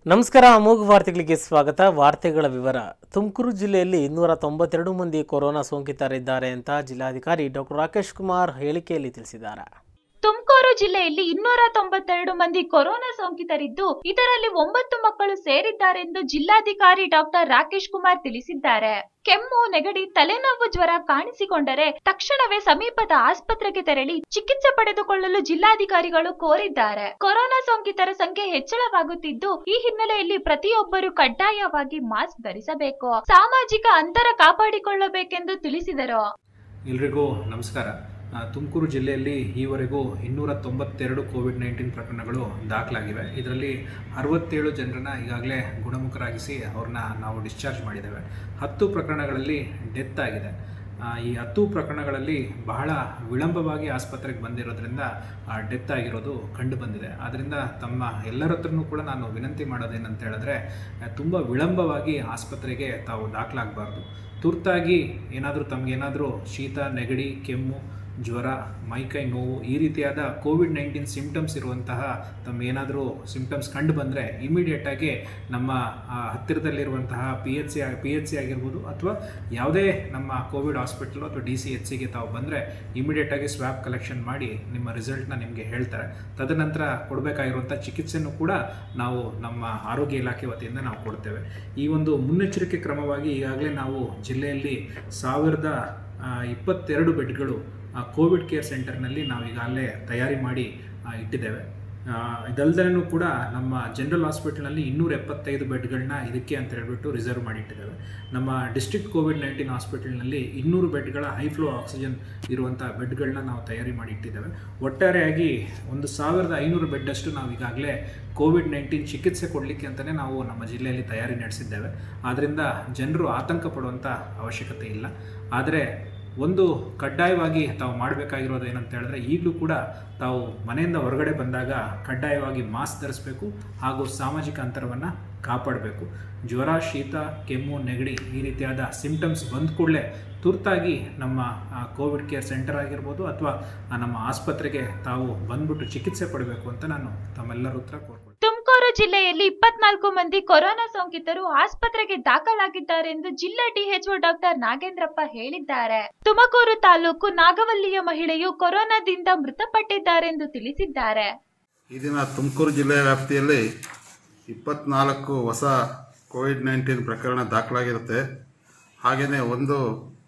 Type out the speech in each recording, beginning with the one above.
ನಮಸ್ಕಾರ ಅಮೋಘ ವಾರ್ತೆಗಳಿಗೆ ಸ್ವಾಗತ ವಾರ್ತೆಗಳ ವಿವರ ತುಮಕೂರು ಜಿಲ್ಲೆಯಲ್ಲಿ ಇನ್ನೂರ ತೊಂಬತ್ತೆರಡು ಮಂದಿ ಕೊರೋನಾ ಸೋಂಕಿತರಿದ್ದಾರೆ ಅಂತ ಜಿಲ್ಲಾಧಿಕಾರಿ ಡಾಕ್ಟರ್ ರಾಕೇಶ್ ಕುಮಾರ್ ಹೇಳಿಕೆಯಲ್ಲಿ ತಿಳಿಸಿದ್ದಾರೆ ತುಮಕೂರು ಜಿಲ್ಲೆಯಲ್ಲಿ ಇನ್ನೂರ ತೊಂಬತ್ತೆರಡು ಮಂದಿ ಕೊರೋನಾ ಸೋಂಕಿತರಿದ್ದು ಇದರಲ್ಲಿ ಒಂಬತ್ತು ಮಕ್ಕಳು ಸೇರಿದ್ದಾರೆಂದು ಜಿಲ್ಲಾಧಿಕಾರಿ ಡಾಕ್ಟರ್ ರಾಕೇಶ್ ಕುಮಾರ್ ತಿಳಿಸಿದ್ದಾರೆ ಕೆಮ್ಮು ನೆಗಡಿ ತಲೆನೋವು ಜ್ವರ ಕಾಣಿಸಿಕೊಂಡರೆ ತಕ್ಷಣವೇ ಸಮೀಪದ ಆಸ್ಪತ್ರೆಗೆ ತೆರಳಿ ಚಿಕಿತ್ಸೆ ಪಡೆದುಕೊಳ್ಳಲು ಜಿಲ್ಲಾಧಿಕಾರಿಗಳು ಕೋರಿದ್ದಾರೆ ಕೊರೋನಾ ಸೋಂಕಿತರ ಸಂಖ್ಯೆ ಹೆಚ್ಚಳವಾಗುತ್ತಿದ್ದು ಈ ಹಿನ್ನೆಲೆಯಲ್ಲಿ ಪ್ರತಿಯೊಬ್ಬರು ಕಡ್ಡಾಯವಾಗಿ ಮಾಸ್ಕ್ ಧರಿಸಬೇಕು ಸಾಮಾಜಿಕ ಅಂತರ ಕಾಪಾಡಿಕೊಳ್ಳಬೇಕೆಂದು ತಿಳಿಸಿದರು ಎಲ್ರಿಗೂ ನಮಸ್ಕಾರ ಆ, ತುಮಕೂರು ಜಿಲ್ಲೆಯಲ್ಲಿ ಈವರೆಗೂ ಇನ್ನೂರ ತೊಂಬತ್ತೆರಡು ಕೋವಿಡ್ ನೈನ್ಟೀನ್ ಪ್ರಕರಣಗಳು ದಾಖಲಾಗಿವೆ ಇದರಲ್ಲಿ ಅರವತ್ತೇಳು ಜನರನ್ನ ಈಗಾಗಲೇ ಗುಣಮುಖರಾಗಿಸಿ ಅವ್ರನ್ನ ನಾವು ಡಿಸ್ಚಾರ್ಜ್ ಮಾಡಿದ್ದೇವೆ ಹತ್ತು ಪ್ರಕರಣಗಳಲ್ಲಿ ಡೆತ್ ಆಗಿದೆ ಆ, ಈ ಹತ್ತು ಪ್ರಕರಣಗಳಲ್ಲಿ ಬಹಳ ವಿಳಂಬವಾಗಿ ಆಸ್ಪತ್ರೆಗೆ ಬಂದಿರೋದ್ರಿಂದ ಡೆತ್ ಆಗಿರೋದು ಕಂಡು ಬಂದಿದೆ ಆದ್ದರಿಂದ ತಮ್ಮ ಎಲ್ಲರ ಹತ್ರನೂ ಕೂಡ ನಾನು ವಿನಂತಿ ಮಾಡೋದೇನಂತ ಹೇಳಿದ್ರೆ ತುಂಬ ವಿಳಂಬವಾಗಿ ಆಸ್ಪತ್ರೆಗೆ ತಾವು ದಾಖಲಾಗಬಾರ್ದು ತುರ್ತಾಗಿ ಏನಾದರೂ ತಮಗೇನಾದರೂ ಶೀತ ನೆಗಡಿ ಕೆಮ್ಮು ಜ್ವರ ಮೈಕೈ ನೋವು ಈ ರೀತಿಯಾದ ಕೋವಿಡ್ ನೈನ್ಟೀನ್ ಸಿಂಪ್ಟಮ್ಸ್ ಇರುವಂತಹ ತಮ್ಮ ಏನಾದರೂ ಸಿಂಪ್ಟಮ್ಸ್ ಕಂಡು ಬಂದರೆ ಇಮಿಡಿಯೇಟಾಗಿ ನಮ್ಮ ಆ, ಹತ್ತಿರದಲ್ಲಿರುವಂತಹ P H C P H C ಆಗಿರ್ಬೋದು ಅಥವಾ ಯಾವುದೇ ನಮ್ಮ ಕೋವಿಡ್ ಹಾಸ್ಪಿಟಲ್ ಅಥವಾ ಡಿ ಸಿ ಎಚ್ ಸಿಗೆ ತಾವು ಬಂದರೆ ಇಮಿಡಿಯೇಟಾಗಿ ಸ್ವ್ಯಾಬ್ ಕಲೆಕ್ಷನ್ ಮಾಡಿ ನಿಮ್ಮ ರಿಸಲ್ಟ್ನ ನಿಮಗೆ ಹೇಳ್ತಾರೆ ತದನಂತರ ಕೊಡಬೇಕಾಗಿರುವಂಥ ಚಿಕಿತ್ಸೆನೂ ಕೂಡ ನಾವು ನಮ್ಮ ಆರೋಗ್ಯ ಇಲಾಖೆ ವತಿಯಿಂದ ನಾವು ಕೊಡ್ತೇವೆ ಈ ಒಂದು ಮುನ್ನೆಚ್ಚರಿಕೆ ಕ್ರಮವಾಗಿ ಈಗಾಗಲೇ ನಾವು ಜಿಲ್ಲೆಯಲ್ಲಿ ಸಾವಿರದ ಆ, ಇಪ್ಪತ್ತೆರಡು ಬೆಡ್ಗಳು ಆ, ಕೋವಿಡ್ ಕೇರ್ ಸೆಂಟರ್ನಲ್ಲಿ ನಾವು ಈಗಾಗಲೇ ತಯಾರಿ ಮಾಡಿ ಆ, ಇಟ್ಟಿದ್ದೇವೆ ಇದಲ್ಲದೇನೂ ಕೂಡ ನಮ್ಮ ಜನರಲ್ ಹಾಸ್ಪಿಟಲ್ನಲ್ಲಿ ಇನ್ನೂರ ಎಪ್ಪತ್ತೈದು ಬೆಡ್ಗಳನ್ನ ಇದಕ್ಕೆ ಅಂತ ಹೇಳ್ಬಿಟ್ಟು ರಿಸರ್ವ್ ಮಾಡಿ ಇಟ್ಟಿದ್ದೇವೆ ನಮ್ಮ ಡಿಸ್ಟ್ರಿಕ್ಟ್ ಕೋವಿಡ್ ನೈನ್ಟೀನ್ ಹಾಸ್ಪಿಟಲ್ನಲ್ಲಿ ಇನ್ನೂರು ಬೆಡ್ಗಳ ಹೈ ಫ್ಲೋ ಆಕ್ಸಿಜನ್ ಇರುವಂಥ ಬೆಡ್ಗಳನ್ನ ನಾವು ತಯಾರಿ ಮಾಡಿ ಇಟ್ಟಿದ್ದೇವೆ ಒಟ್ಟಾರೆಯಾಗಿ ಒಂದು ಸಾವಿರದ ಐನೂರು ಬೆಡ್ಡಷ್ಟು ನಾವು ಈಗಾಗಲೇ ಕೋವಿಡ್ ನೈನ್ಟೀನ್ ಚಿಕಿತ್ಸೆ ಕೊಡಲಿಕ್ಕೆ ಅಂತಲೇ ನಾವು ನಮ್ಮ ಜಿಲ್ಲೆಯಲ್ಲಿ ತಯಾರಿ ನಡೆಸಿದ್ದೇವೆ ಆದ್ದರಿಂದ ಜನರು ಆತಂಕ ಪಡುವಂಥ ಅವಶ್ಯಕತೆ ಇಲ್ಲ ಆದರೆ ಒಂದು ಕಡ್ಡಾಯವಾಗಿ ತಾವು ಮಾಡಬೇಕಾಗಿರೋದು ಏನಂತ ಹೇಳಿದ್ರೆ ಈಗಲೂ ಕೂಡ ತಾವು ಮನೆಯಿಂದ ಹೊರಗಡೆ ಬಂದಾಗ ಕಡ್ಡಾಯವಾಗಿ ಮಾಸ್ಕ್ ಧರಿಸಬೇಕು ಹಾಗೂ ಸಾಮಾಜಿಕ ಅಂತರವನ್ನು ಕಾಪಾಡಬೇಕು ಜ್ವರ ಶೀತ ಕೆಮ್ಮು ನೆಗಡಿ ಈ ರೀತಿಯಾದ ಸಿಂಪ್ಟಮ್ಸ್ ಬಂದ ಕೂಡಲೇ ತುರ್ತಾಗಿ ನಮ್ಮ ಆ, ಕೋವಿಡ್ ಕೇರ್ ಸೆಂಟರ್ ಆಗಿರ್ಬೋದು ಅಥವಾ ಆ, ನಮ್ಮ ಆಸ್ಪತ್ರೆಗೆ ತಾವು ಬಂದ್ಬಿಟ್ಟು ಚಿಕಿತ್ಸೆ ಪಡಬೇಕು ಅಂತ ನಾನು ತಮ್ಮೆಲ್ಲರ ಹತ್ರ ಕೋರ್ಕೊಳ್ತೀನಿ ತುಮಕೂರು ಜಿಲ್ಲೆಯಲ್ಲಿ ಇಪ್ಪತ್ನಾಲ್ಕು ಮಂದಿ ಕೊರೋನಾ ಸೋಂಕಿತರು ಆಸ್ಪತ್ರೆಗೆ ದಾಖಲಾಗಿದ್ದಾರೆ ಎಂದು ಜಿಲ್ಲಾ ಡಿಎಚ್ಒ ಡಾಕ್ಟರ್ ನಾಗೇಂದ್ರಪ್ಪ ಹೇಳಿದ್ದಾರೆ ತುಮಕೂರು ತಾಲೂಕು ನಾಗವಲ್ಲಿಯ ಮಹಿಳೆಯು ಕೊರೋನಾದಿಂದ ಮೃತಪಟ್ಟಿದ್ದಾರೆಂದು ತಿಳಿಸಿದ್ದಾರೆ ಈ ದಿನ ತುಮಕೂರು ಜಿಲ್ಲೆಯ ವ್ಯಾಪ್ತಿಯಲ್ಲಿ ಇಪ್ಪತ್ನಾಲ್ಕು ಹೊಸ ಕೋವಿಡ್ ನೈನ್ಟೀನ್ ಪ್ರಕರಣ ದಾಖಲಾಗಿರುತ್ತೆ ಹಾಗೆಯೇ ಒಂದು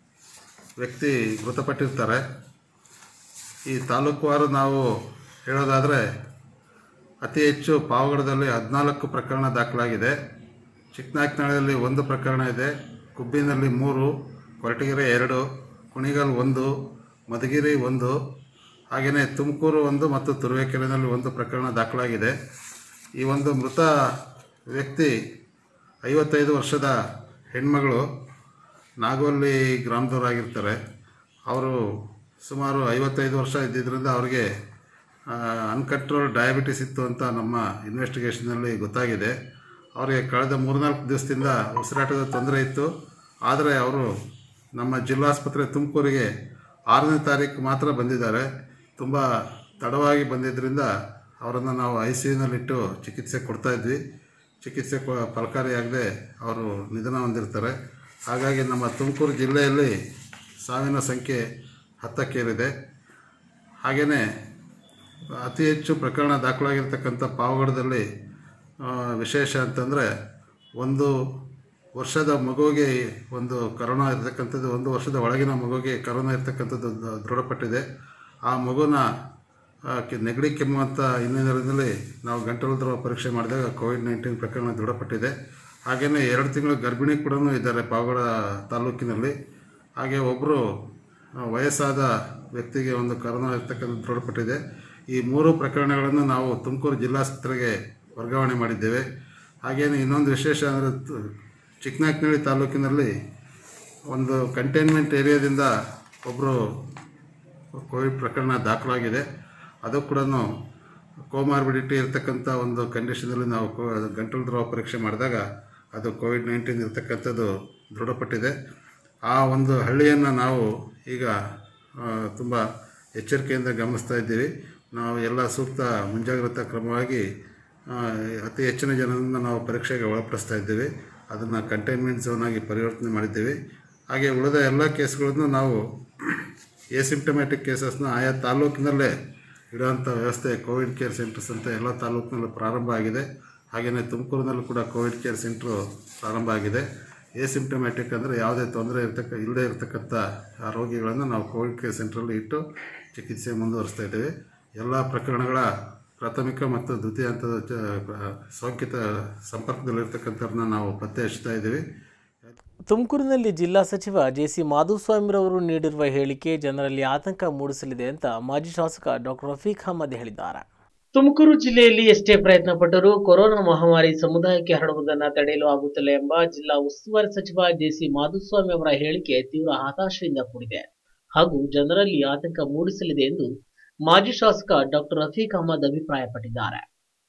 ವ್ಯಕ್ತಿ ಮೃತಪಟ್ಟಿರ್ತಾರೆ ಈ ತಾಲೂಕುವಾರು ನಾವು ಹೇಳೋದಾದರೆ ಅತಿ ಹೆಚ್ಚು ಪಾವಗಡದಲ್ಲಿ ಹದಿನಾಲ್ಕು ಪ್ರಕರಣ ದಾಖಲಾಗಿದೆ ಚಿಕ್ಕನಾಯಕನಹಳ್ಳಿಯಲ್ಲಿ ಒಂದು ಪ್ರಕರಣ ಇದೆ ಕುಬ್ಬಿನಲ್ಲಿ ಮೂರು ಕೊರಟಗೆರೆ ಎರಡು ಕುಣಿಗಲ್ ಒಂದು ಮಧುಗಿರಿ ಒಂದು ಹಾಗೆಯೇ ತುಮಕೂರು ಒಂದು ಮತ್ತು ತುರುವೇಕೆರೆಯಲ್ಲಿ ಒಂದು ಪ್ರಕರಣ ದಾಖಲಾಗಿದೆ ಈ ಒಂದು ಮೃತ ವ್ಯಕ್ತಿ ಐವತ್ತೈದು ವರ್ಷದ ಹೆಣ್ಮಗಳು ನಾಗವಲ್ಲಿ ಗ್ರಾಮದವರಾಗಿರ್ತಾರೆ ಅವರು ಸುಮಾರು ಐವತ್ತೈದು ವರ್ಷ ಇದ್ದಿದ್ದರಿಂದ ಅವರಿಗೆ ಅನ್ಕಂಟ್ರೋಲ್ ಡಯಾಬಿಟಿಸ್ ಇತ್ತು ಅಂತ ನಮ್ಮ ಇನ್ವೆಸ್ಟಿಗೇಷನಲ್ಲಿ ಗೊತ್ತಾಗಿದೆ ಅವರಿಗೆ ಕಳೆದ ಮೂರ್ನಾಲ್ಕು ದಿವಸದಿಂದ ಉಸಿರಾಟದ ತೊಂದರೆ ಇತ್ತು ಆದರೆ ಅವರು ನಮ್ಮ ಜಿಲ್ಲಾಸ್ಪತ್ರೆ ತುಮಕೂರಿಗೆ ಆರನೇ ತಾರೀಕು ಮಾತ್ರ ಬಂದಿದ್ದಾರೆ ತುಂಬ ತಡವಾಗಿ ಬಂದಿದ್ದರಿಂದ ಅವರನ್ನು ನಾವು ಐ ಸಿ ಯುನಲ್ಲಿಟ್ಟು ಚಿಕಿತ್ಸೆ ಕೊಡ್ತಾ ಇದ್ವಿ ಚಿಕಿತ್ಸೆ ಕೊ- ಫಲಕಾರಿಯಾಗದೆ ಅವರು ನಿಧನ ಹೊಂದಿರ್ತಾರೆ ಹಾಗಾಗಿ ನಮ್ಮ ತುಮಕೂರು ಜಿಲ್ಲೆಯಲ್ಲಿ ಸಾವಿನ ಸಂಖ್ಯೆ ಹತ್ತಕ್ಕೇರಿದೆ ಹಾಗೆಯೇ ಅತಿ ಹೆಚ್ಚು ಪ್ರಕರಣ ದಾಖಲಾಗಿರ್ತಕ್ಕಂಥ ಪಾವಗಡದಲ್ಲಿ ಆ, ವಿಶೇಷ ಅಂತಂದರೆ ಒಂದು ವರ್ಷದ ಮಗುವಿಗೆ ಒಂದು ಕರೋನಾ ಇರತಕ್ಕಂಥದ್ದು ಒಂದು ವರ್ಷದ ಒಳಗಿನ ಮಗುವಿಗೆ ಕರೋನಾ ಇರ್ತಕ್ಕಂಥದ್ದು ದ- ದೃಢಪಟ್ಟಿದೆ ಆ ಮಗುನ ಆ, ಕೆ- ನೆಗಡಿ ಕೆಮ್ಮು ಅಂತ ಹಿನ್ನೆಲೆಯಲ್ಲಿ ನಾವು ಗಂಟಲು ದ್ರವ ಪರೀಕ್ಷೆ ಮಾಡಿದಾಗ ಕೋವಿಡ್ ನೈನ್ಟೀನ್ ಪ್ರಕರಣ ದೃಢಪಟ್ಟಿದೆ ಹಾಗೆಯೇ ಎರಡು ತಿಂಗಳ ಗರ್ಭಿಣಿ ಕೂಡ ಇದ್ದಾರೆ ಪಾವಗಡ ತಾಲೂಕಿನಲ್ಲಿ ಹಾಗೆ ಒಬ್ಬರು ವಯಸ್ಸಾದ ವ್ಯಕ್ತಿಗೆ ಒಂದು ಕರೋನಾ ಇರ್ತಕ್ಕಂಥ ದೃಢಪಟ್ಟಿದೆ ಈ ಮೂರು ಪ್ರಕರಣಗಳನ್ನು ನಾವು ತುಮಕೂರು ಜಿಲ್ಲಾಸ್ಪತ್ರೆಗೆ ವರ್ಗಾವಣೆ ಮಾಡಿದ್ದೇವೆ ಹಾಗೆಯೇ ಇನ್ನೊಂದು ವಿಶೇಷ ಅಂದರೆ ಚಿಕ್ಕನಾಯಕನಹಳ್ಳಿ ತಾಲೂಕಿನಲ್ಲಿ ಒಂದು ಕಂಟೈನ್ಮೆಂಟ್ ಏರಿಯಾದಿಂದ ಒಬ್ಬರು ಕೋವಿಡ್ ಪ್ರಕರಣ ದಾಖಲಾಗಿದೆ ಅದು ಕೂಡ ಕೋಮಾರ್ಬಿಡಿಟಿ ಇರತಕ್ಕಂಥ ಒಂದು ಕಂಡೀಷನಲ್ಲಿ ನಾವು ಕೋ ಗಂಟಲು ದ್ರವ ಪರೀಕ್ಷೆ ಮಾಡಿದಾಗ ಅದು ಕೋವಿಡ್ ನೈನ್ಟೀನ್ ಇರತಕ್ಕಂಥದ್ದು ದೃಢಪಟ್ಟಿದೆ ಆ ಒಂದು ಹಳ್ಳಿಯನ್ನು ನಾವು ಈಗ ತುಂಬ ಎಚ್ಚರಿಕೆಯಿಂದ ಗಮನಿಸ್ತಾ ಇದ್ದೀವಿ ನಾವು ಎಲ್ಲ ಸೂಕ್ತ ಮುಂಜಾಗ್ರತಾ ಕ್ರಮವಾಗಿ ಆ, ಅತಿ ಹೆಚ್ಚಿನ ಜನರನ್ನು ನಾವು ಪರೀಕ್ಷೆಗೆ ಒಳಪಡಿಸ್ತಾ ಇದ್ದೀವಿ ಅದನ್ನು ಕಂಟೈನ್ಮೆಂಟ್ ಝೋನ್ ಆಗಿ ಪರಿವರ್ತನೆ ಮಾಡಿದ್ದೀವಿ ಹಾಗೆ ಉಳಿದ ಎಲ್ಲ ಕೇಸ್ಗಳನ್ನು ನಾವು ಎಸಿಂಪ್ಟಮ್ಯಾಟಿಕ್ ಕೇಸಸ್ನ ಆಯಾ ತಾಲೂಕಿನಲ್ಲೇ ಇರೋಂಥ ವ್ಯವಸ್ಥೆ ಕೋವಿಡ್ ಕೇರ್ ಸೆಂಟರ್ಸ್ ಅಂತ ಎಲ್ಲ ತಾಲೂಕಿನಲ್ಲೂ ಪ್ರಾರಂಭ ಆಗಿದೆ ಹಾಗೆಯೇ ತುಮಕೂರಿನಲ್ಲೂ ಕೂಡ ಕೋವಿಡ್ ಕೇರ್ ಸೆಂಟ್ರು ಪ್ರಾರಂಭ ಆಗಿದೆ ಎಸಿಂಪ್ಟಮ್ಯಾಟಿಕ್ ಅಂದರೆ ಯಾವುದೇ ತೊಂದರೆ ಇರ್ತಕ್ಕ ಇಲ್ಲದೆ ಇರತಕ್ಕಂಥ ಆ ರೋಗಿಗಳನ್ನು ನಾವು ಕೋವಿಡ್ ಕೇರ್ ಸೆಂಟ್ರಲ್ಲಿ ಇಟ್ಟು ಚಿಕಿತ್ಸೆ ಮುಂದುವರಿಸ್ತಾ ಇದ್ದೇವೆ ಎಲ್ಲ ಪ್ರಕರಣಗಳ ಪ್ರಾಥಮಿಕ ಮತ್ತು ದ್ವಿತೀಯ ಹಂತದ ಚ- ಸೋಂಕಿತ ಸಂಪರ್ಕದಲ್ಲಿರ್ತಕ್ಕಂಥವ್ರನ್ನ ನಾವು ಪತ್ತೆ ಹಚ್ತಾ ಇದ್ದೀವಿ ತುಮಕೂರಿನಲ್ಲಿ ಜಿಲ್ಲಾ ಸಚಿವ ಜೆಸಿ ಮಾಧುಸ್ವಾಮಿರವರು ನೀಡಿರುವ ಹೇಳಿಕೆ ಜನರಲ್ಲಿ ಆತಂಕ ಮೂಡಿಸಲಿದೆ ಅಂತ ಮಾಜಿ ಶಾಸಕ ಡಾಕ್ಟರ್ ರಫೀಕ್ ಅಹಮದ್ ಹೇಳಿದ್ದಾರೆ ತುಮಕೂರು ಜಿಲ್ಲೆಯಲ್ಲಿ ಎಷ್ಟೇ ಪ್ರಯತ್ನ ಪಟ್ಟರೂ ಕೊರೋನಾ ಮಹಾಮಾರಿ ಸಮುದಾಯಕ್ಕೆ ಹರಡುವುದನ್ನು ತಡೆಯಲು ಆಗುತ್ತಿಲ್ಲ ಎಂಬ ಜಿಲ್ಲಾ ಉಸ್ತುವಾರಿ ಸಚಿವ ಜೆಸಿ ಮಾಧುಸ್ವಾಮಿ ಅವರ ಹೇಳಿಕೆ ತೀವ್ರ ಹತಾಶೆಯಿಂದ ಕೂಡಿದೆ ಹಾಗೂ ಜನರಲ್ಲಿ ಆತಂಕ ಮೂಡಿಸಲಿದೆ ಎಂದು ಮಾಜಿ ಶಾಸಕ ಡಾಕ್ಟರ್ ರಫೀಕ್ ಅಹಮದ್ ಅಭಿಪ್ರಾಯಪಟ್ಟಿದ್ದಾರೆ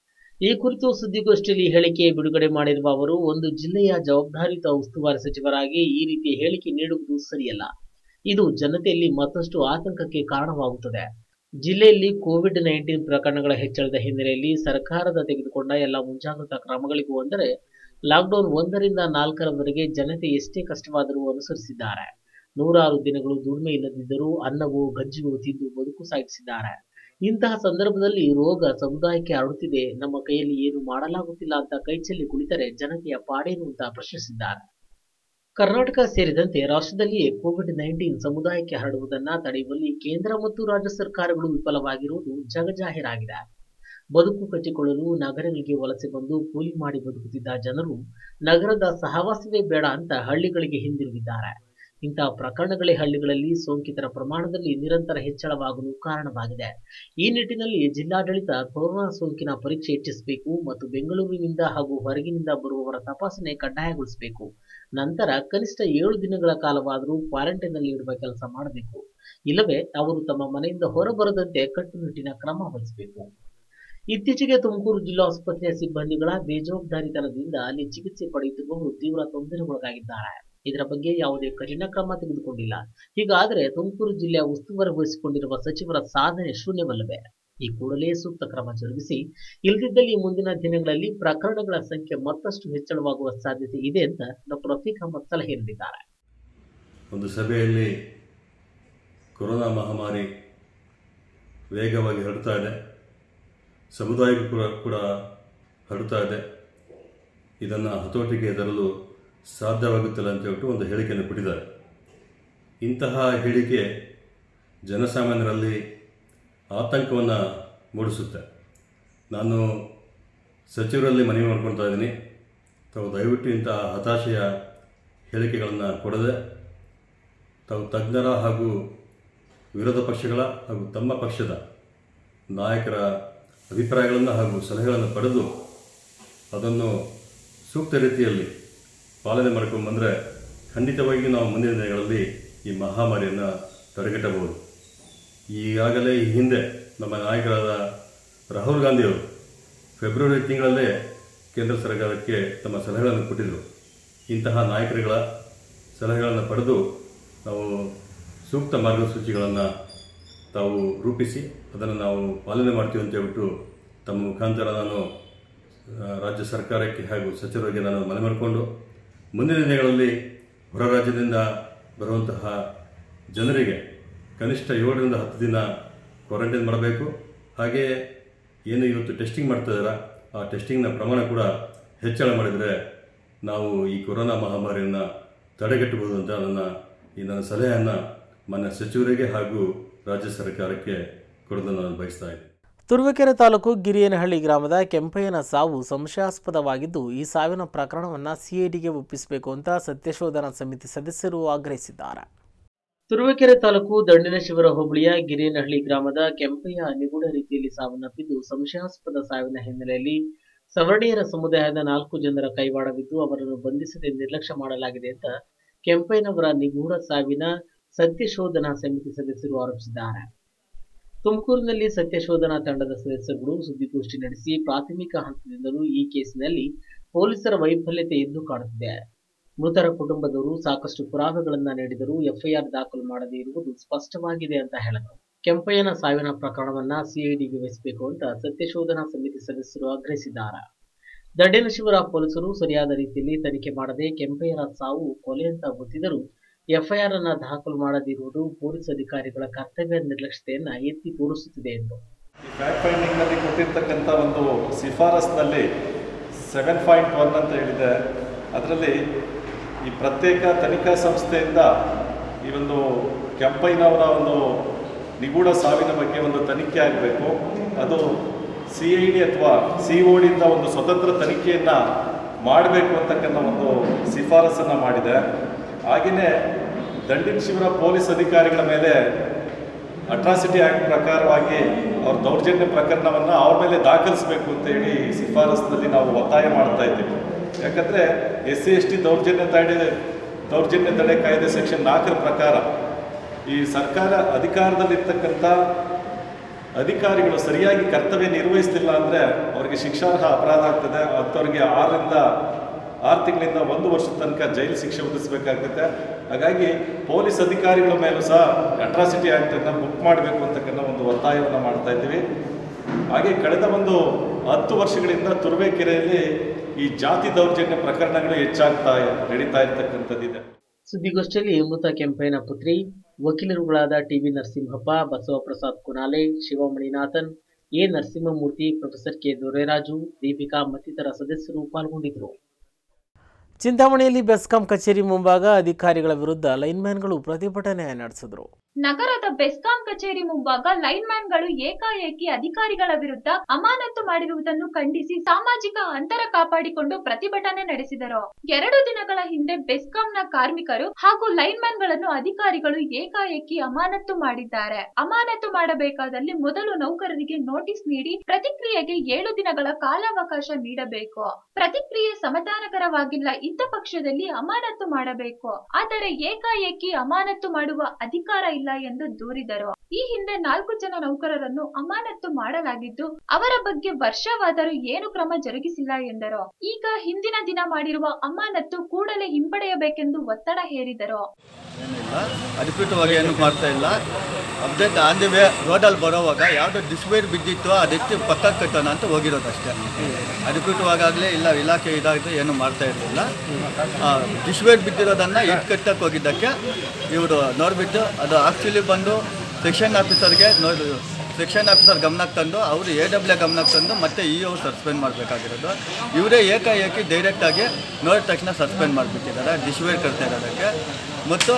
ಈ ಕುರಿತು ಸುದ್ದಿಗೋಷ್ಠಿಯಲ್ಲಿ ಹೇಳಿಕೆ ಬಿಡುಗಡೆ ಮಾಡಿರುವ ಅವರು ಒಂದು ಜಿಲ್ಲೆಯ ಜವಾಬ್ದಾರಿಯುತ ಉಸ್ತುವಾರಿ ಸಚಿವರಾಗಿ ಈ ರೀತಿಯ ಹೇಳಿಕೆ ನೀಡುವುದು ಸರಿಯಲ್ಲ ಇದು ಜನತೆಯಲ್ಲಿ ಮತ್ತಷ್ಟು ಆತಂಕಕ್ಕೆ ಕಾರಣವಾಗುತ್ತದೆ ಜಿಲ್ಲೆಯಲ್ಲಿ ಕೋವಿಡ್ ನೈನ್ಟೀನ್ ಪ್ರಕರಣಗಳ ಹೆಚ್ಚಳದ ಹಿನ್ನೆಲೆಯಲ್ಲಿ ಸರ್ಕಾರದ ತೆಗೆದುಕೊಂಡ ಎಲ್ಲ ಮುಂಜಾಗ್ರತಾ ಕ್ರಮಗಳಿಗೂ ಅಂದರೆ ಲಾಕ್ಡೌನ್ ಒಂದರಿಂದ ನಾಲ್ಕರವರೆಗೆ ಜನತೆ ಎಷ್ಟೇ ಕಷ್ಟವಾದರೂ ಅನುಸರಿಸಿದ್ದಾರೆ ನೂರಾರು ದಿನಗಳು ದುಡಿಮೆ ಇಲ್ಲದಿದ್ದರೂ ಅನ್ನವೋ ಗಂಜಿಯೋ ತಿಂದು ಬದುಕು ಸಾಗಿಸಿದ್ದಾರೆ ಇಂತಹ ಸಂದರ್ಭದಲ್ಲಿ ರೋಗ ಸಮುದಾಯಕ್ಕೆ ಹರಡುತ್ತಿದೆ ನಮ್ಮ ಕೈಯಲ್ಲಿ ಏನು ಮಾಡಲಾಗುತ್ತಿಲ್ಲ ಅಂತ ಕೈಚೆಲ್ಲಿ ಕುಳಿತರೆ ಜನತೆಯ ಪಾಡೇನು ಅಂತ ಪ್ರಶ್ನಿಸಿದ್ದಾರೆ ಕರ್ನಾಟಕ ಸೇರಿದಂತೆ ರಾಷ್ಟ್ರದಲ್ಲಿಯೇ ಕೋವಿಡ್ ನೈನ್ಟೀನ್ ಸಮುದಾಯಕ್ಕೆ ಹರಡುವುದನ್ನ ತಡೆಯುವಲ್ಲಿ ಕೇಂದ್ರ ಮತ್ತು ರಾಜ್ಯ ಸರ್ಕಾರಗಳು ವಿಫಲವಾಗಿರುವುದು ಜಗಜಾಹೀರಾಗಿದೆ ಬದುಕು ಕಟ್ಟಿಕೊಳ್ಳಲು ನಗರಗಳಿಗೆ ವಲಸೆ ಬಂದು ಕೂಲಿ ಮಾಡಿ ಬದುಕುತ್ತಿದ್ದ ಜನರು ನಗರದ ಸಹವಾಸವೇ ಬೇಡ ಅಂತ ಹಳ್ಳಿಗಳಿಗೆ ಹಿಂದಿರುಗಿದ್ದಾರೆ ಇಂತಹ ಪ್ರಕರಣಗಳೇ ಹಳ್ಳಿಗಳಲ್ಲಿ ಸೋಂಕಿತರ ಪ್ರಮಾಣದಲ್ಲಿ ನಿರಂತರ ಹೆಚ್ಚಳವಾಗಲು ಕಾರಣವಾಗಿದೆ ಈ ನಿಟ್ಟಿನಲ್ಲಿ ಜಿಲ್ಲಾಡಳಿತ ಕೊರೋನಾ ಸೋಂಕಿನ ಪರೀಕ್ಷೆ ಹೆಚ್ಚಿಸಬೇಕು ಮತ್ತು ಬೆಂಗಳೂರಿನಿಂದ ಹಾಗೂ ಹೊರಗಿನಿಂದ ಬರುವವರ ತಪಾಸಣೆ ಕಡ್ಡಾಯಗೊಳಿಸಬೇಕು ನಂತರ ಕನಿಷ್ಠ ಏಳು ದಿನಗಳ ಕಾಲವಾದರೂ ಕ್ವಾರಂಟೈನ್ನಲ್ಲಿ ಇಡುವ ಕೆಲಸ ಮಾಡಬೇಕು ಇಲ್ಲವೇ ಅವರು ತಮ್ಮ ಮನೆಯಿಂದ ಹೊರಬರದಂತೆ ಕಟ್ಟುನಿಟ್ಟಿನ ಕ್ರಮ ವಹಿಸಬೇಕು ಇತ್ತೀಚೆಗೆ ತುಮಕೂರು ಜಿಲ್ಲಾ ಆಸ್ಪತ್ರೆಯ ಸಿಬ್ಬಂದಿಗಳ ಬೇಜವಾಬ್ದಾರಿತನದಿಂದ ಅಲ್ಲಿ ಚಿಕಿತ್ಸೆ ಪಡೆಯುತ್ತಿರುವವರು ತೀವ್ರ ತೊಂದರೆಗೊಳಗಾಗಿದ್ದಾರೆ ಇದರ ಬಗ್ಗೆ ಯಾವುದೇ ಕಠಿಣ ಕ್ರಮ ತೆಗೆದುಕೊಂಡಿಲ್ಲ ಹೀಗಾದರೆ ತುಮಕೂರು ಜಿಲ್ಲೆಯ ಉಸ್ತುವಾರಿ ವಹಿಸಿಕೊಂಡಿರುವ ಸಚಿವರ ಸಾಧನೆ ಶೂನ್ಯವಲ್ಲವೇ ಈ ಕೂಡಲೇ ಸೂಕ್ತ ಕ್ರಮ ಜರುಗಿಸಿ ಇಲ್ಲದಿದ್ದಲ್ಲಿ ಮುಂದಿನ ದಿನಗಳಲ್ಲಿ ಪ್ರಕರಣಗಳ ಸಂಖ್ಯೆ ಮತ್ತಷ್ಟು ಹೆಚ್ಚಳವಾಗುವ ಸಾಧ್ಯತೆ ಇದೆ ಅಂತ ಡಾಕ್ಟರ್ ರಫೀಕ್ ಅಹಮದ್ ಸಲಹೆ ನೀಡಿದ್ದಾರೆ ಒಂದು ಸಭೆಯಲ್ಲಿ ಕೊರೋನಾ ಮಹಾಮಾರಿ ವೇಗವಾಗಿ ಹರಡ್ತಾ ಇದೆ ಸಮುದಾಯಕ್ಕೂ ಕೂಡ ಕೂಡ ಹರಡ್ತಾ ಇದೆ ಇದನ್ನು ಹತೋಟಿಗೆ ತರಲು ಸಾಧ್ಯವಾಗುತ್ತಿಲ್ಲ ಅಂತ ಹೇಳ್ಬಿಟ್ಟು ಒಂದು ಹೇಳಿಕೆಯನ್ನು ಕೊಟ್ಟಿದ್ದಾರೆ ಇಂತಹ ಹೇಳಿಕೆ ಜನಸಾಮಾನ್ಯರಲ್ಲಿ ಆತಂಕವನ್ನು ಮೂಡಿಸುತ್ತೆ ನಾನು ಸಚಿವರಲ್ಲಿ ಮನವಿ ಮಾಡ್ಕೊಳ್ತಾ ಇದ್ದೀನಿ ತಾವು ದಯವಿಟ್ಟು ಇಂತಹ ಹತಾಶೆಯ ಹೇಳಿಕೆಗಳನ್ನು ಕೊಡದೆ ತಾವು ತಜ್ಞರ ಹಾಗೂ ವಿರೋಧ ಪಕ್ಷಗಳ ಹಾಗೂ ತಮ್ಮ ಪಕ್ಷದ ನಾಯಕರ ಅಭಿಪ್ರಾಯಗಳನ್ನು ಹಾಗೂ ಸಲಹೆಗಳನ್ನು ಪಡೆದು ಅದನ್ನು ಸೂಕ್ತ ರೀತಿಯಲ್ಲಿ ಪಾಲನೆ ಮಾಡ್ಕೊಂಡು ಬಂದರೆ ಖಂಡಿತವಾಗಿ ನಾವು ಮುಂದಿನ ದಿನಗಳಲ್ಲಿ ಈ ಮಹಾಮಾರಿಯನ್ನು ತಡೆಗಟ್ಟಬಹುದು ಈಗಾಗಲೇ ಈ ಹಿಂದೆ ನಮ್ಮ ನಾಯಕರಾದ ರಾಹುಲ್ ಗಾಂಧಿಯವರು ಫೆಬ್ರವರಿ ತಿಂಗಳಲ್ಲೇ ಕೇಂದ್ರ ಸರ್ಕಾರಕ್ಕೆ ತಮ್ಮ ಸಲಹೆಗಳನ್ನು ಕೊಟ್ಟಿದ್ದರು ಇಂತಹ ನಾಯಕರುಗಳ ಸಲಹೆಗಳನ್ನು ಪಡೆದು ನಾವು ಸೂಕ್ತ ಮಾರ್ಗಸೂಚಿಗಳನ್ನು ತಾವು ರೂಪಿಸಿ ಅದನ್ನು ನಾವು ಪಾಲನೆ ಮಾಡ್ತೀವಿ ಅಂತ ಹೇಳ್ಬಿಟ್ಟು ತಮ್ಮ ಮುಖಾಂತರ ನಾನು ಆ, ರಾಜ್ಯ ಸರ್ಕಾರಕ್ಕೆ ಹಾಗೂ ಸಚಿವರಿಗೆ ನಾನು ಮನವಿ ಮಾಡಿಕೊಂಡು ಮುಂದಿನ ದಿನಗಳಲ್ಲಿ ಹೊರ ರಾಜ್ಯದಿಂದ ಬರುವಂತಹ ಜನರಿಗೆ ಕನಿಷ್ಠ ಏಳರಿಂದ ಹತ್ತು ದಿನ ಕ್ವಾರಂಟೈನ್ ಮಾಡಬೇಕು ಹಾಗೆಯೇ ಏನು ಇವತ್ತು ಟೆಸ್ಟಿಂಗ್ ಮಾಡ್ತಾ ಇದ್ದಾರ ಆ ಟೆಸ್ಟಿಂಗ್ನ ಪ್ರಮಾಣ ಕೂಡ ಹೆಚ್ಚಳ ಮಾಡಿದರೆ ನಾವು ಈ ಕೊರೋನಾ ಮಹಾಮಾರಿಯನ್ನು ತಡೆಗಟ್ಟಬಹುದು ಅಂತ ನನ್ನ ಈ ನನ್ನ ಸಲಹೆಯನ್ನು ಮಾನ್ಯ ಸಚಿವರಿಗೆ ಹಾಗೂ ರಾಜ್ಯ ಸರ್ಕಾರಕ್ಕೆ ಕೊಡೋದನ್ನು ನಾನು ಬಯಸ್ತಾ ಇದ್ದೀನಿ ತುರುವೇಕೆರೆ ತಾಲೂಕು ಗಿರಿಯನಹಳ್ಳಿ ಗ್ರಾಮದ ಕೆಂಪಯ್ಯನ ಸಾವು ಸಂಶಯಾಸ್ಪದವಾಗಿದ್ದು ಈ ಸಾವಿನ ಪ್ರಕರಣವನ್ನು ಸಿಐಡಿಗೆ ಒಪ್ಪಿಸಬೇಕು ಅಂತ ಸತ್ಯಶೋಧನಾ ಸಮಿತಿ ಸದಸ್ಯರು ಆಗ್ರಹಿಸಿದ್ದಾರೆ ತುರುವೇಕೆರೆ ತಾಲೂಕು ದಂಡಿನ ಶಿವರ ಹೋಬಳಿಯ ಗಿರಿಯನಹಳ್ಳಿ ಗ್ರಾಮದ ಕೆಂಪಯ್ಯ ನಿಗೂಢ ರೀತಿಯಲ್ಲಿ ಸಾವನ್ನಪ್ಪಿದ್ದು ಸಂಶಯಾಸ್ಪದ ಸಾವಿನ ಹಿನ್ನೆಲೆಯಲ್ಲಿ ಸವರ್ಣೀಯರ ಸಮುದಾಯದ ನಾಲ್ಕು ಜನರ ಕೈವಾಡವಿದ್ದು ಅವರನ್ನು ಬಂಧಿಸದೆ ನಿರ್ಲಕ್ಷ್ಯ ಮಾಡಲಾಗಿದೆ ಅಂತ ಕೆಂಪಯ್ಯನವರ ನಿಗೂಢ ಸಾವಿನ ಸತ್ಯಶೋಧನಾ ಸಮಿತಿ ಸದಸ್ಯರು ಆರೋಪಿಸಿದ್ದಾರೆ ತುಮಕೂರಿನಲ್ಲಿ ಸತ್ಯಶೋಧನಾ ತಂಡದ ಸದಸ್ಯರುಗಳು ಸುದ್ದಿಗೋಷ್ಠಿ ನಡೆಸಿ ಪ್ರಾಥಮಿಕ ಹಂತದಿಂದಲೂ ಈ ಕೇಸಿನಲ್ಲಿ ಪೊಲೀಸರ ವೈಫಲ್ಯತೆ ಎದ್ದು ಕಾಣುತ್ತಿದೆ ಮೃತರ ಕುಟುಂಬದವರು ಸಾಕಷ್ಟು ಪುರಾವೆಗಳನ್ನ ನೀಡಿದರೂ ಎಫ್ಐಆರ್ ದಾಖಲು ಮಾಡದೇ ಇರುವುದು ಸ್ಪಷ್ಟವಾಗಿದೆ ಅಂತ ಹೇಳಿದರು ಕೆಂಪಯ್ಯನ ಸಾವಿನ ಪ್ರಕರಣವನ್ನ ಸಿಐಡಿಗೆ ವಹಿಸಬೇಕು ಅಂತ ಸತ್ಯಶೋಧನಾ ಸಮಿತಿ ಸದಸ್ಯರು ಆಗ್ರಹಿಸಿದ್ದಾರೆ ದಂಡಿನ ಶಿವರ ಪೊಲೀಸರು ಸರಿಯಾದ ರೀತಿಯಲ್ಲಿ ತನಿಖೆ ಮಾಡದೆ ಕೆಂಪಯ್ಯನ ಸಾವು ಕೊಲೆ ಅಂತ ಗೊತ್ತಿದ್ದರೂ ಎಫ್ಐಆರ್ ಅನ್ನ ದಾಖಲು ಮಾಡದಿರುವುದು ಪೊಲೀಸ್ ಅಧಿಕಾರಿಗಳ ಕರ್ತವ್ಯ ನಿರ್ಲಕ್ಷ್ಯತೆಯನ್ನ ಎತ್ತಿ ತೋರಿಸುತ್ತಿದೆ ಎಂದು ಈ ಫ್ಯಾಕ್ಟ್ ಫೈಂಡಿಂಗ್ನಲ್ಲಿ ಕೊಟ್ಟಿರ್ತಕ್ಕಂಥ ಒಂದು ಶಿಫಾರಸ್ನಲ್ಲಿ ಸೆವೆನ್ ಪಾಯಿಂಟ್ ಒನ್ ಅಂತ ಹೇಳಿದೆ ಅದರಲ್ಲಿ ಈ ಪ್ರತ್ಯೇಕ ತನಿಖಾ ಸಂಸ್ಥೆಯಿಂದ ಈ ಒಂದು ಕೆಂಪಯ್ಯನವರ ಒಂದು ನಿಗೂಢ ಸಾವಿನ ಬಗ್ಗೆ ಒಂದು ತನಿಖೆ ಆಗಬೇಕು ಅದು ಸಿ ಐ ಡಿ ಅಥವಾ ಸಿ ಒ ಡಿಯಿಂದ ಒಂದು ಸ್ವತಂತ್ರ ತನಿಖೆಯನ್ನು ಮಾಡಬೇಕು ಅಂತಕ್ಕಂಥ ಒಂದು ಶಿಫಾರಸನ್ನು ಮಾಡಿದೆ ಹಾಗೆಯೇ ದಂಡಿನ ಶಿವರ ಪೊಲೀಸ್ ಅಧಿಕಾರಿಗಳ ಮೇಲೆ ಅಟ್ರಾಸಿಟಿ ಆ್ಯಕ್ಟ್ ಪ್ರಕಾರವಾಗಿ ಅವ್ರ ದೌರ್ಜನ್ಯ ಪ್ರಕರಣವನ್ನು ಅವ್ರ ಮೇಲೆ ದಾಖಲಿಸಬೇಕು ಅಂತ ಹೇಳಿ ಶಿಫಾರಸ್ನಲ್ಲಿ ನಾವು ಒತ್ತಾಯ ಮಾಡ್ತಾ ಇದ್ದೀವಿ ಯಾಕಂದರೆ ಎಸ್ ಸಿ ಎಸ್ ಟಿ ದೌರ್ಜನ್ಯ ತಡೆ ದೌರ್ಜನ್ಯ ತಡೆ ಕಾಯ್ದೆ ಸೆಕ್ಷನ್ ನಾಲ್ಕರ ಪ್ರಕಾರ ಈ ಸರ್ಕಾರ ಅಧಿಕಾರದಲ್ಲಿರ್ತಕ್ಕಂಥ ಅಧಿಕಾರಿಗಳು ಸರಿಯಾಗಿ ಕರ್ತವ್ಯ ನಿರ್ವಹಿಸ್ತಿಲ್ಲ ಅಂದರೆ ಅವರಿಗೆ ಶಿಕ್ಷಾರ್ಹ ಅಪರಾಧ ಆಗ್ತದೆ ಅಂಥವ್ರಿಗೆ ಆರರಿಂದ ಆರು ತಿಂಗಳಿಂದ ಒಂದು ವರ್ಷದ ತನಕ ಜೈಲು ಶಿಕ್ಷೆ ವಿಧಿಸಬೇಕಾಗ್ತದೆ ಹಾಗಾಗಿ ಪೊಲೀಸ್ ಅಧಿಕಾರಿಗಳ ಮೇಲೂ ಸಹ ಅಟ್ರಾಸಿಟಿ ಆ್ಯಕ್ಟನ್ನು ಬುಕ್ ಮಾಡಬೇಕು ಅಂತಕ್ಕಂಥ ಒಂದು ಒತ್ತಾಯವನ್ನು ಮಾಡ್ತಾ ಇದ್ದೀವಿ ಹಾಗೆ ಕಳೆದ ಒಂದು ಹತ್ತು ವರ್ಷಗಳಿಂದ ತುರುವೇಕೆರೆಯಲ್ಲಿ ಈ ಜಾತಿ ದೌರ್ಜನ್ಯ ಪ್ರಕರಣಗಳು ಹೆಚ್ಚಾಗ್ತಾ ನಡೀತಾ ಇರ್ತಕ್ಕಂಥದ್ದಿದೆ ಸುದ್ದಿಗೋಷ್ಠಿಯಲ್ಲಿ ಮೃತ ಕೆಂಪಯ್ಯನ ಪುತ್ರಿ ವಕೀಲರುಗಳಾದ T V Narasimhappa Basavaprasad Kunale Shivamaninathan A Narasimhamurthy professor K Doreraju Deepika ಮತ್ತಿತರ ಸದಸ್ಯರು ಪಾಲ್ಗೊಂಡಿದ್ದರು ಚಿಂತಾಮಣಿಯಲ್ಲಿ ಬೆಸ್ಕಾಂ ಕಚೇರಿ ಮುಂಭಾಗ ಅಧಿಕಾರಿಗಳ ವಿರುದ್ಧ ಲೈನ್ಮ್ಯಾನ್ಗಳು ಪ್ರತಿಭಟನೆ ನಡೆಸಿದರು ನಗರದ ಬೆಸ್ಕಾಂ ಕಚೇರಿ ಮುಂಭಾಗ ಲೈನ್ಮ್ಯಾನ್ಗಳು ಏಕಾಏಕಿ ಅಧಿಕಾರಿಗಳ ವಿರುದ್ಧ ಅಮಾನತು ಮಾಡಿರುವುದನ್ನು ಖಂಡಿಸಿ ಸಾಮಾಜಿಕ ಅಂತರ ಕಾಪಾಡಿಕೊಂಡು ಪ್ರತಿಭಟನೆ ನಡೆಸಿದರು ಎರಡು ದಿನಗಳ ಹಿಂದೆ ಬೆಸ್ಕಾಂನ ಕಾರ್ಮಿಕರು ಹಾಗೂ ಲೈನ್ಮ್ಯಾನ್ಗಳನ್ನು ಅಧಿಕಾರಿಗಳು ಏಕಾಏಕಿ ಅಮಾನತು ಮಾಡಿದ್ದಾರೆ ಅಮಾನತು ಮಾಡಬೇಕಾದಲ್ಲಿ ಮೊದಲು ನೌಕರರಿಗೆ ನೋಟಿಸ್ ನೀಡಿ ಪ್ರತಿಕ್ರಿಯೆಗೆ ಏಳು ದಿನಗಳ ಕಾಲಾವಕಾಶ ನೀಡಬೇಕು ಪ್ರತಿಕ್ರಿಯೆ ಸಮಾಧಾನಕರವಾಗಿಲ್ಲ ಇದ್ದ ಪಕ್ಷದಲ್ಲಿ ಅಮಾನತು ಮಾಡಬೇಕು ಆದರೆ ಏಕಾಏಕಿ ಅಮಾನತು ಮಾಡುವ ಅಧಿಕಾರ ಇಲ್ಲ ಎಂದು ದೂರಿದರು ಈ ಹಿಂದೆ ನಾಲ್ಕು ಜನ ನೌಕರರನ್ನು ಅಮಾನತು ಮಾಡಲಾಗಿದ್ದು ಅವರ ಬಗ್ಗೆ ವರ್ಷವಾದರೂ ಏನು ಕ್ರಮ ಜರುಗಿಸಿಲ್ಲ ಎಂದರು ಈಗ ಹಿಂದಿನ ದಿನ ಮಾಡಿರುವ ಅಮಾನತು ಕೂಡಲೇ ಹಿಂಪಡೆಯಬೇಕೆಂದು ಒತ್ತಡ ಹೇರಿದರು ಏನಿಲ್ಲ ಅಧಿಕೃತವಾಗಿ ಏನು ಮಾಡ್ತಾ ಇಲ್ಲ ಅಪ್ಡೇಟ್ ಆನ್ ದಿ ವೇ ರೋಡಲ್ಲಿ ಬರೋವಾಗ ಯಾವುದೋ ಡಿಸ್ವೇರ್ ಬಿದ್ದಿತ್ತು ಅದಕ್ಕೆ ಪಕ್ಕ ಕಟ್ಟೋಣ ಅಂತ ಹೋಗಿರೋದು ಅಷ್ಟೇ ಅಧಿಕೃತವಾಗಲೇ ಇಲ್ಲ ಇಲಾಖೆ ಇದಾಗಿದೆ ಏನು ಮಾಡ್ತಾ ಇರಲಿಲ್ಲ ಡಿಸ್ವೇರ್ ಬಿದ್ದಿರೋದನ್ನು ಇಟ್ಟು ಕಟ್ಟಕ್ಕೆ ಹೋಗಿದ್ದಕ್ಕೆ ಇವರು ನೋಡಿಬಿಟ್ಟು ಅದು ಆಕ್ಚುಲಿ ಬಂದು ಸೆಕ್ಷನ್ ಆಫೀಸರ್ಗೆ ನೋಡಿ ಸೆಕ್ಷನ್ ಆಫೀಸರ್ ಗಮನಕ್ಕೆ ತಂದು ಅವರು ಎ ಡಬ್ಲ್ಯೂ ಗಮನಕ್ಕೆ ತಂದು ಮತ್ತೆ ಇ ಅವ್ರು ಸಸ್ಪೆಂಡ್ ಮಾಡಬೇಕಾಗಿರೋದು ಇವರೇ ಏಕಾಏಕಿ ಡೈರೆಕ್ಟಾಗಿ ನೋಡಿದ ತಕ್ಷಣ ಸಸ್ಪೆಂಡ್ ಮಾಡಿಬಿಟ್ಟಿದ್ದಾರೆ ಡಿಶ್ವೇರ್ ಕಟ್ತಾ ಇರೋದಕ್ಕೆ ಮತ್ತು